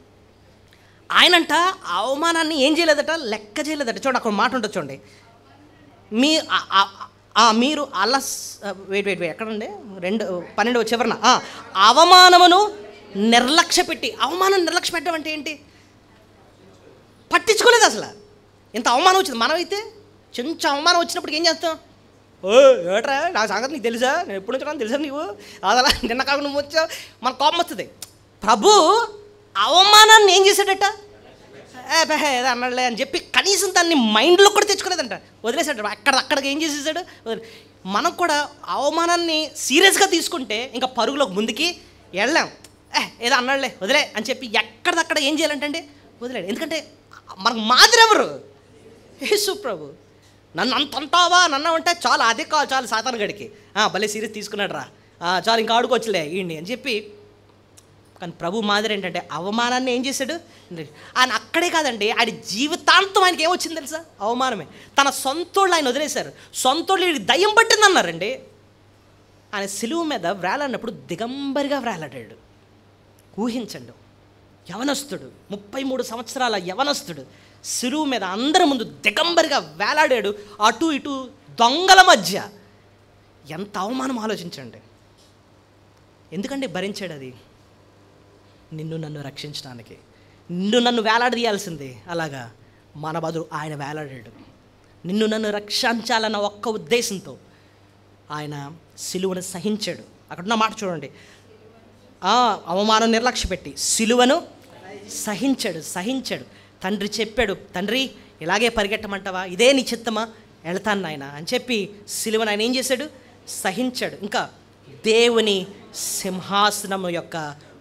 ఆయనంట అవమానాన్ని ఏం చేయలేదట లెక్క చేయలేదట చూడండి అక్కడ మాట ఉంటుంది చూడండి మీ ఆ- ఆ- ఆ మీరు అలస్ వెయిట్ వెయిట్ వెయిట్ ఎక్కడండి రెండు పన్నెండు చివరన ఆ, అవమానమును నిర్లక్ష్య పెట్టి అవమానం నిర్లక్ష్య పెట్టడం అంటే ఏంటి పట్టించుకోలేదు అసలు ఇంత అవమానం వచ్చింది మనమైతే కొంచెం అవమానం వచ్చినప్పుడు ఏం చేస్తాం ఓ ఏట్రా నా సంగతి నీకు తెలుసా నేను ఎప్పుడు నుంచి తెలుసా నీవు అదలా నిన్న కాక నువ్వు వచ్చావు మన కోపం వస్తుంది ప్రభు అవమానాన్ని ఏం చేశాడట ఏ బే, ఏదో అన్నాడులే అని చెప్పి కనీసం దాన్ని మైండ్లో కూడా తెచ్చుకోలేదంట వదిలేసాడు అక్కడ అక్కడికి ఏం చేసేసాడు వదిలే- మనం కూడా అవమానాన్ని సీరియస్గా తీసుకుంటే ఇంకా పరుగులోకి ముందుకి వెళ్ళాం ఏ ఏదో అన్నాడులే వదిలే అని చెప్పి ఎక్కడిదక్కడ ఏం చేయాలంటే వదిలేడు ఎందుకంటే మనకు మాదిరి ఎవరు యేసు ప్రభు నన్ను అంత అంటావా నన్ను అంటే చాలు అదే కావాలి చాలు సాతాను గడికి ఆ, భలే సీరియస్ తీసుకున్నాడు రా ఆ, చాలు ఇంకా ఆడుకోవచ్చులే ఈయన్ని అని చెప్పి కానీ ప్రభు మాదిరి ఏంటంటే అవమానాన్ని ఏం చేశాడు ఆయన అక్కడే కాదండి ఆయన జీవితాంతం ఆయనకి ఏమొచ్చింది తెలుసా అవమానమే తన సొంతోళ్ళు ఆయన వదిలేశారు సొంతోళ్ళు వీడికి దయ్యం పట్టిందన్నారండి ఆయన సిలువు మీద వ్రాలన్నప్పుడు దిగంబరిగా వ్రాలాడాడు ఊహించండి యవనస్తుడు ముప్పై మూడు సంవత్సరాల యవనస్తుడు సిరువు మీద అందరి ముందు దిగంబరిగా వేలాడాడు అటు ఇటు దొంగల మధ్య ఎంత అవమానం ఆలోచించండి ఎందుకంటే భరించాడు అది నిన్ను నన్ను రక్షించడానికి నిన్ను నన్ను వేలాడదీయాల్సిందే అలాగా మన బదులు ఆయన వేలాడాడు నిన్ను నన్ను రక్షించాలన్న ఒక్క ఉద్దేశంతో ఆయన సిలువను సహించాడు అక్కడ ఉన్న మాట చూడండి ఆ, అవమానం నిర్లక్ష్య పెట్టి సిలువను సహించాడు సహించాడు తండ్రి చెప్పాడు తండ్రి ఇలాగే పరిగెట్టమంటావా ఇదే నీ చిత్తమా వెళ్తాను నాయన అని చెప్పి సిలువను ఆయన ఏం చేశాడు సహించాడు ఇంకా దేవుని సింహాసనము యొక్క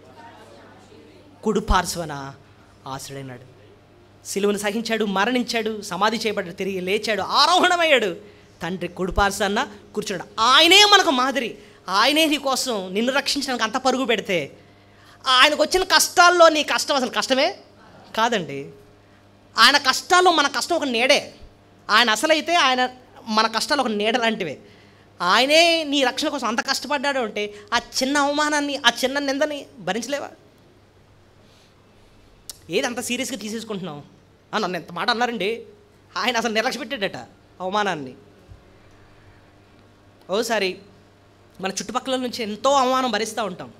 కుడిపార్శ్వన ఆశ్రడైనాడు సిలువను సహించాడు మరణించాడు సమాధి చేయబడ్డాడు తిరిగి లేచాడు ఆరోహణమయ్యాడు తండ్రి కుడిపార్శ్వన్న కూర్చున్నాడు ఆయనే మనకు మాదిరి ఆయనే నీ కోసం నిన్ను రక్షించడానికి అంత పరుగు పెడితే ఆయనకు వచ్చిన కష్టాల్లో నీ కష్టం అసలు కష్టమే కాదండి ఆయన కష్టాలు మన కష్టం ఒక నీడే ఆయన అసలైతే ఆయన మన కష్టాలు ఒక నీడ లాంటివే ఆయనే నీ రక్షణ కోసం అంత కష్టపడ్డాడు అంటే ఆ చిన్న అవమానాన్ని ఆ చిన్న నిందని భరించలేవా ఏది అంత సీరియస్గా తీసేసుకుంటున్నావు ఆ, నన్ను ఎంత మాట అన్నారండి ఆయన అసలు నిర్లక్ష్య పెట్టాడట అవమానాన్ని ఓసారి మన చుట్టుపక్కల నుంచి ఎంతో అవమానం భరిస్తూ ఉంటాం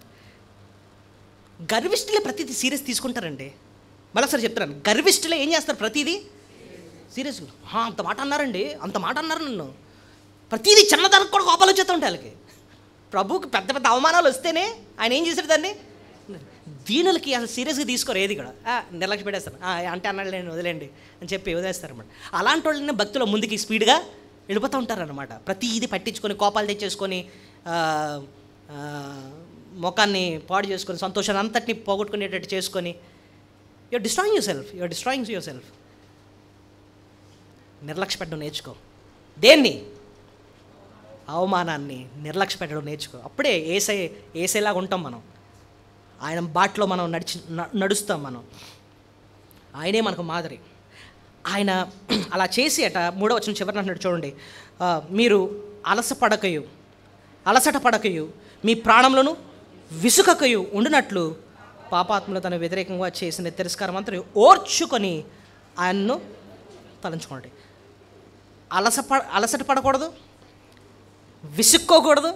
గర్విష్ఠులే ప్రతిదీ సీరియస్ తీసుకుంటారండి మళ్ళీ చెప్తాను గర్విష్ఠులే ఏం చేస్తారు ప్రతిదీ సీరియస్గా "హా, అంత మాట అన్నారండి అంత మాట అన్నారు నన్ను ప్రతిదీ చిన్నదానికి కూడా కోపాలు వచ్చేస్తూ ఉంటాయి వాళ్ళకి ప్రభువుకి పెద్ద పెద్ద అవమానాలు వస్తేనే ఆయన ఏం చేశాడు దాన్ని దీనులకి అసలు సీరియస్గా తీసుకోరు ఏది కూడా "ఆ, నిర్లక్ష్య పెట్టేస్తారు "ఆ, అంటే అన్నాడు లేండి వదిలేండి అని చెప్పి వదిలేస్తారు అనమాట అలాంటి వాళ్ళని భక్తులు ముందుకి స్పీడ్గా వెళ్ళిపోతూ ఉంటారనమాట ప్రతి ఇది పట్టించుకొని కోపాలు తెచ్చేసుకొని ఆ, ఆ, ముఖాన్ని పాడు చేసుకొని సంతోషాన్ని అంతటిని పోగొట్టుకునేటట్టు చేసుకొని you are destroying yourself you are destroying yourself నిర్లక్ష్య పెట్టడం నేర్చుకో దేన్ని అవమానాన్ని నిర్లక్ష్య పెట్టడం నేర్చుకో అప్పుడే ఏసై ఏసేలాగా ఉంటాం మనం ఆయన బాటలో మనం నడిచి న- నడుస్తాం మనం ఆయనే మనకు మాదిరి ఆయన అలా చేసి అట మూడో వచ్చిన చివరిన అంటున్నాడు చూడండి ఆ, మీరు అలస పడకయు అలసట పడకయు మీ ప్రాణంలోను విసుకకయు ఉండినట్లు పాపాత్ములు తన వ్యతిరేకంగా చేసిన తిరస్కారం అంతా ఓర్చుకొని ఆయన్ను తలంచుకోండి అలస ప అలసట పడకూడదు విసుక్కోకూడదు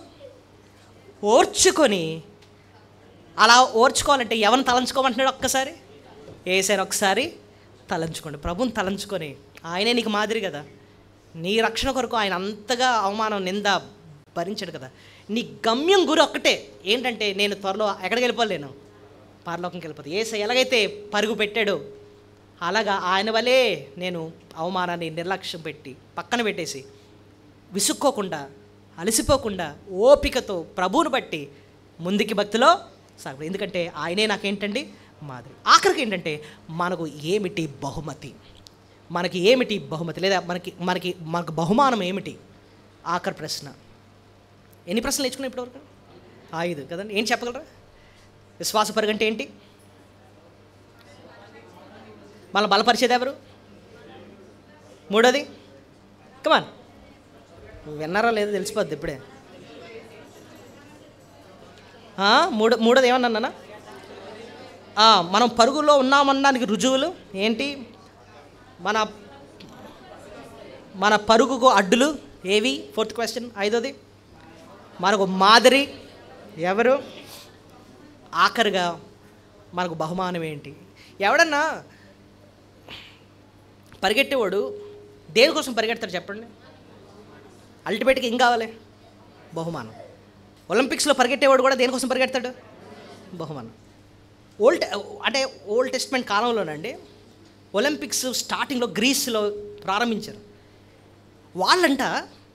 ఓర్చుకొని అలా ఓర్చుకోవాలంటే ఎవరిని తలంచుకోమంటున్నాడు ఒక్కసారి ఏసారి ఒకసారి తలంచుకోండి ప్రభుని తలంచుకొని ఆయనే నీకు మాదిరి కదా నీ రక్షణ కొరకు ఆయన అంతగా అవమానం నింద భరించాడు కదా నీ గమ్యం గురి ఒక్కటే ఏంటంటే నేను త్వరలో ఎక్కడికి వెళ్ళిపోలేను పరలోకంకి వెళ్ళిపోతా ఏసై ఎలాగైతే పరుగు పెట్టాడో అలాగా ఆయన వలే నేను అవమానాన్ని నిర్లక్ష్యం పెట్టి పక్కన పెట్టేసి విసుక్కోకుండా అలసిపోకుండా ఓపికతో ప్రభువును బట్టి ముందుకి భక్తిలో సాగు ఎందుకంటే ఆయనే నాకేంటండి మాదిరి ఆఖరికి ఏంటంటే మనకు ఏమిటి బహుమతి మనకి ఏమిటి బహుమతి లేదా మనకి మనకి మనకు బహుమానం ఏమిటి ఆఖరి ప్రశ్న ఎన్ని ప్రశ్నలు నేర్చుకున్నాం ఇప్పటివరకు ఐదు కదండి ఏం చెప్పగలరా విశ్వాస పరుగంటే ఏంటి మళ్ళీ బలపరిచేది ఎవరు మూడోది కమాన్ విన్నారా లేదో తెలిసిపోద్ది ఇప్పుడే ఆ, మూడో మూడోది ఏమన్నా మనం పరుగులో ఉన్నామనడానికి రుజువులు ఏంటి మన మన పరుగుకు అడ్డులు ఏవి ఫోర్త్ క్వశ్చన్ ఐదోది మనకు మాదిరి ఎవరు ఆఖరిగా మనకు బహుమానం ఏంటి ఎవడన్నా పరిగెట్టేవాడు దేనికోసం పరిగెడతాడు చెప్పండి అల్టిమేట్గా ఏం కావాలి బహుమానం ఒలింపిక్స్లో పరిగెట్టేవాడు కూడా దేనికోసం పరిగెడతాడు బహుమానం ఓల్డ్ అంటే ఓల్డ్ టెస్ట్మెంట్ కాలంలోనండి ఒలింపిక్స్ స్టార్టింగ్లో గ్రీస్లో ప్రారంభించారు వాళ్ళంట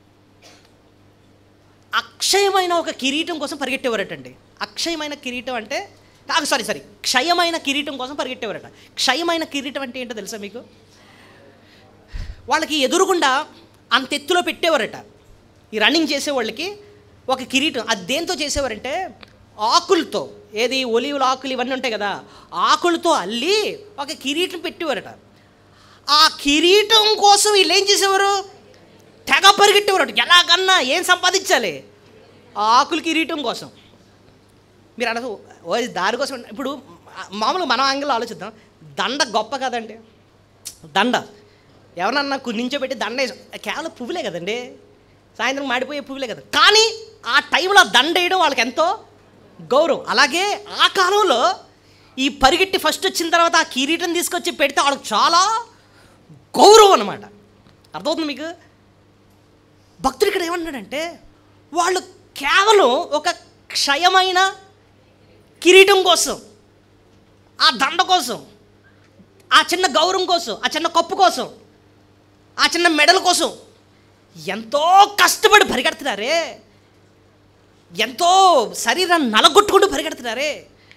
అక్షయమైన ఒక కిరీటం కోసం పరిగెట్టేవారటండి అక్షయమైన కిరీటం అంటే సారీ సారీ క్షయమైన కిరీటం కోసం పరిగెట్టేవారట క్షయమైన కిరీటం అంటే ఏంటో తెలుసా మీకు వాళ్ళకి ఎదురుగుండా అంత ఎత్తులో పెట్టేవారట ఈ రన్నింగ్ చేసే వాళ్ళకి ఒక కిరీటం అది దేంతో చేసేవారంటే ఆకులతో ఏది ఒలివుల ఆకులు ఇవన్నీ ఉంటాయి కదా ఆకులతో అల్లి ఒక కిరీటం పెట్టేవారట ఆ కిరీటం కోసం వీళ్ళు ఏం చేసేవారు తెగ పరిగెట్టేవారు ఎలాగన్నా ఏం సంపాదించాలి ఆ ఆకుల కిరీటం కోసం మీరు అనకు ఓ ఇది దారి కోసం ఇప్పుడు మామూలుగా మనం యాంగిల్లో ఆలోచిద్దాం దండ గొప్ప కదండి దండ ఎవరన్నా నించోబెట్టి దండ వేసి కేవలం పువ్వులే కదండి సాయంత్రం మాడిపోయే పువ్వులే కదా కానీ ఆ టైంలో ఆ దండ వేయడం వాళ్ళకి ఎంతో గౌరవం అలాగే ఆ కాలంలో ఈ పరిగెట్టి ఫస్ట్ వచ్చిన తర్వాత ఆ కిరీటం తీసుకొచ్చి పెడితే వాళ్ళకి చాలా గౌరవం అనమాట అర్థమవుతుంది మీకు భక్తుడు ఇక్కడ ఏమన్నాడంటే వాళ్ళు కేవలం ఒక క్షయమైన కిరీటం కోసం ఆ దండ కోసం ఆ చిన్న గౌరవం కోసం ఆ చిన్న కప్పు కోసం ఆ చిన్న మెడల కోసం ఎంతో కష్టపడి పరిగెడుతున్నారే ఎంతో శరీరాన్ని నలగొట్టుకుంటూ పరిగెడుతున్నారే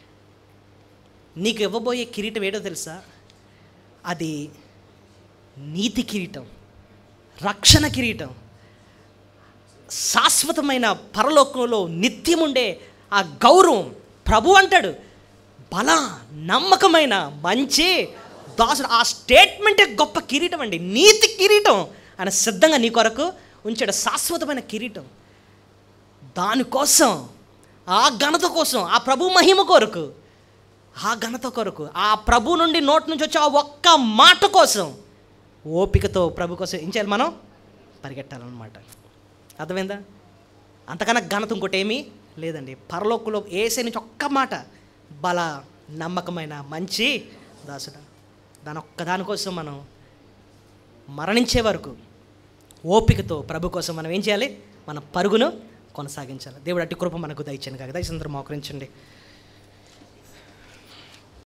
నీకు ఇవ్వబోయే కిరీటం ఏంటో తెలుసా అది నీతి కిరీటం రక్షణ కిరీటం శాశ్వతమైన పరలోకంలో నిత్యముండే ఆ గౌరవం ప్రభు అంటాడు బల నమ్మకమైన మంచి దాసుడు ఆ స్టేట్మెంటే గొప్ప కిరీటం అండి నీతి కిరీటం ఆయన సిద్ధంగా నీ కొరకు ఉంచాడు శాశ్వతమైన కిరీటం దానికోసం ఆ ఘనత కోసం ఆ ప్రభు మహిమ కొరకు ఆ ఘనత కొరకు ఆ ప్రభు నుండి నోటి నుంచి వచ్చే ఆ ఒక్క మాట కోసం ఓపికతో ప్రభు కోసం ఏం చేయాలి మనం పరిగెట్టాలన్నమాట అర్థమైందా అంతకన్నా ఘనత ఇంకోటి ఏమీ లేదండి పరలోకులో ఏసే నుంచి ఒక్క మాట బల నమ్మకమైన మంచి దాసుడ దాని ఒక్క దానికోసం మనం మరణించే వరకు ఓపికతో ప్రభు కోసం మనం ఏం చేయాలి మన పరుగును కొనసాగించాలి దేవుడు అట్టి కృప మనకు దయచాను కాక దయచేందరూ మోకరించండి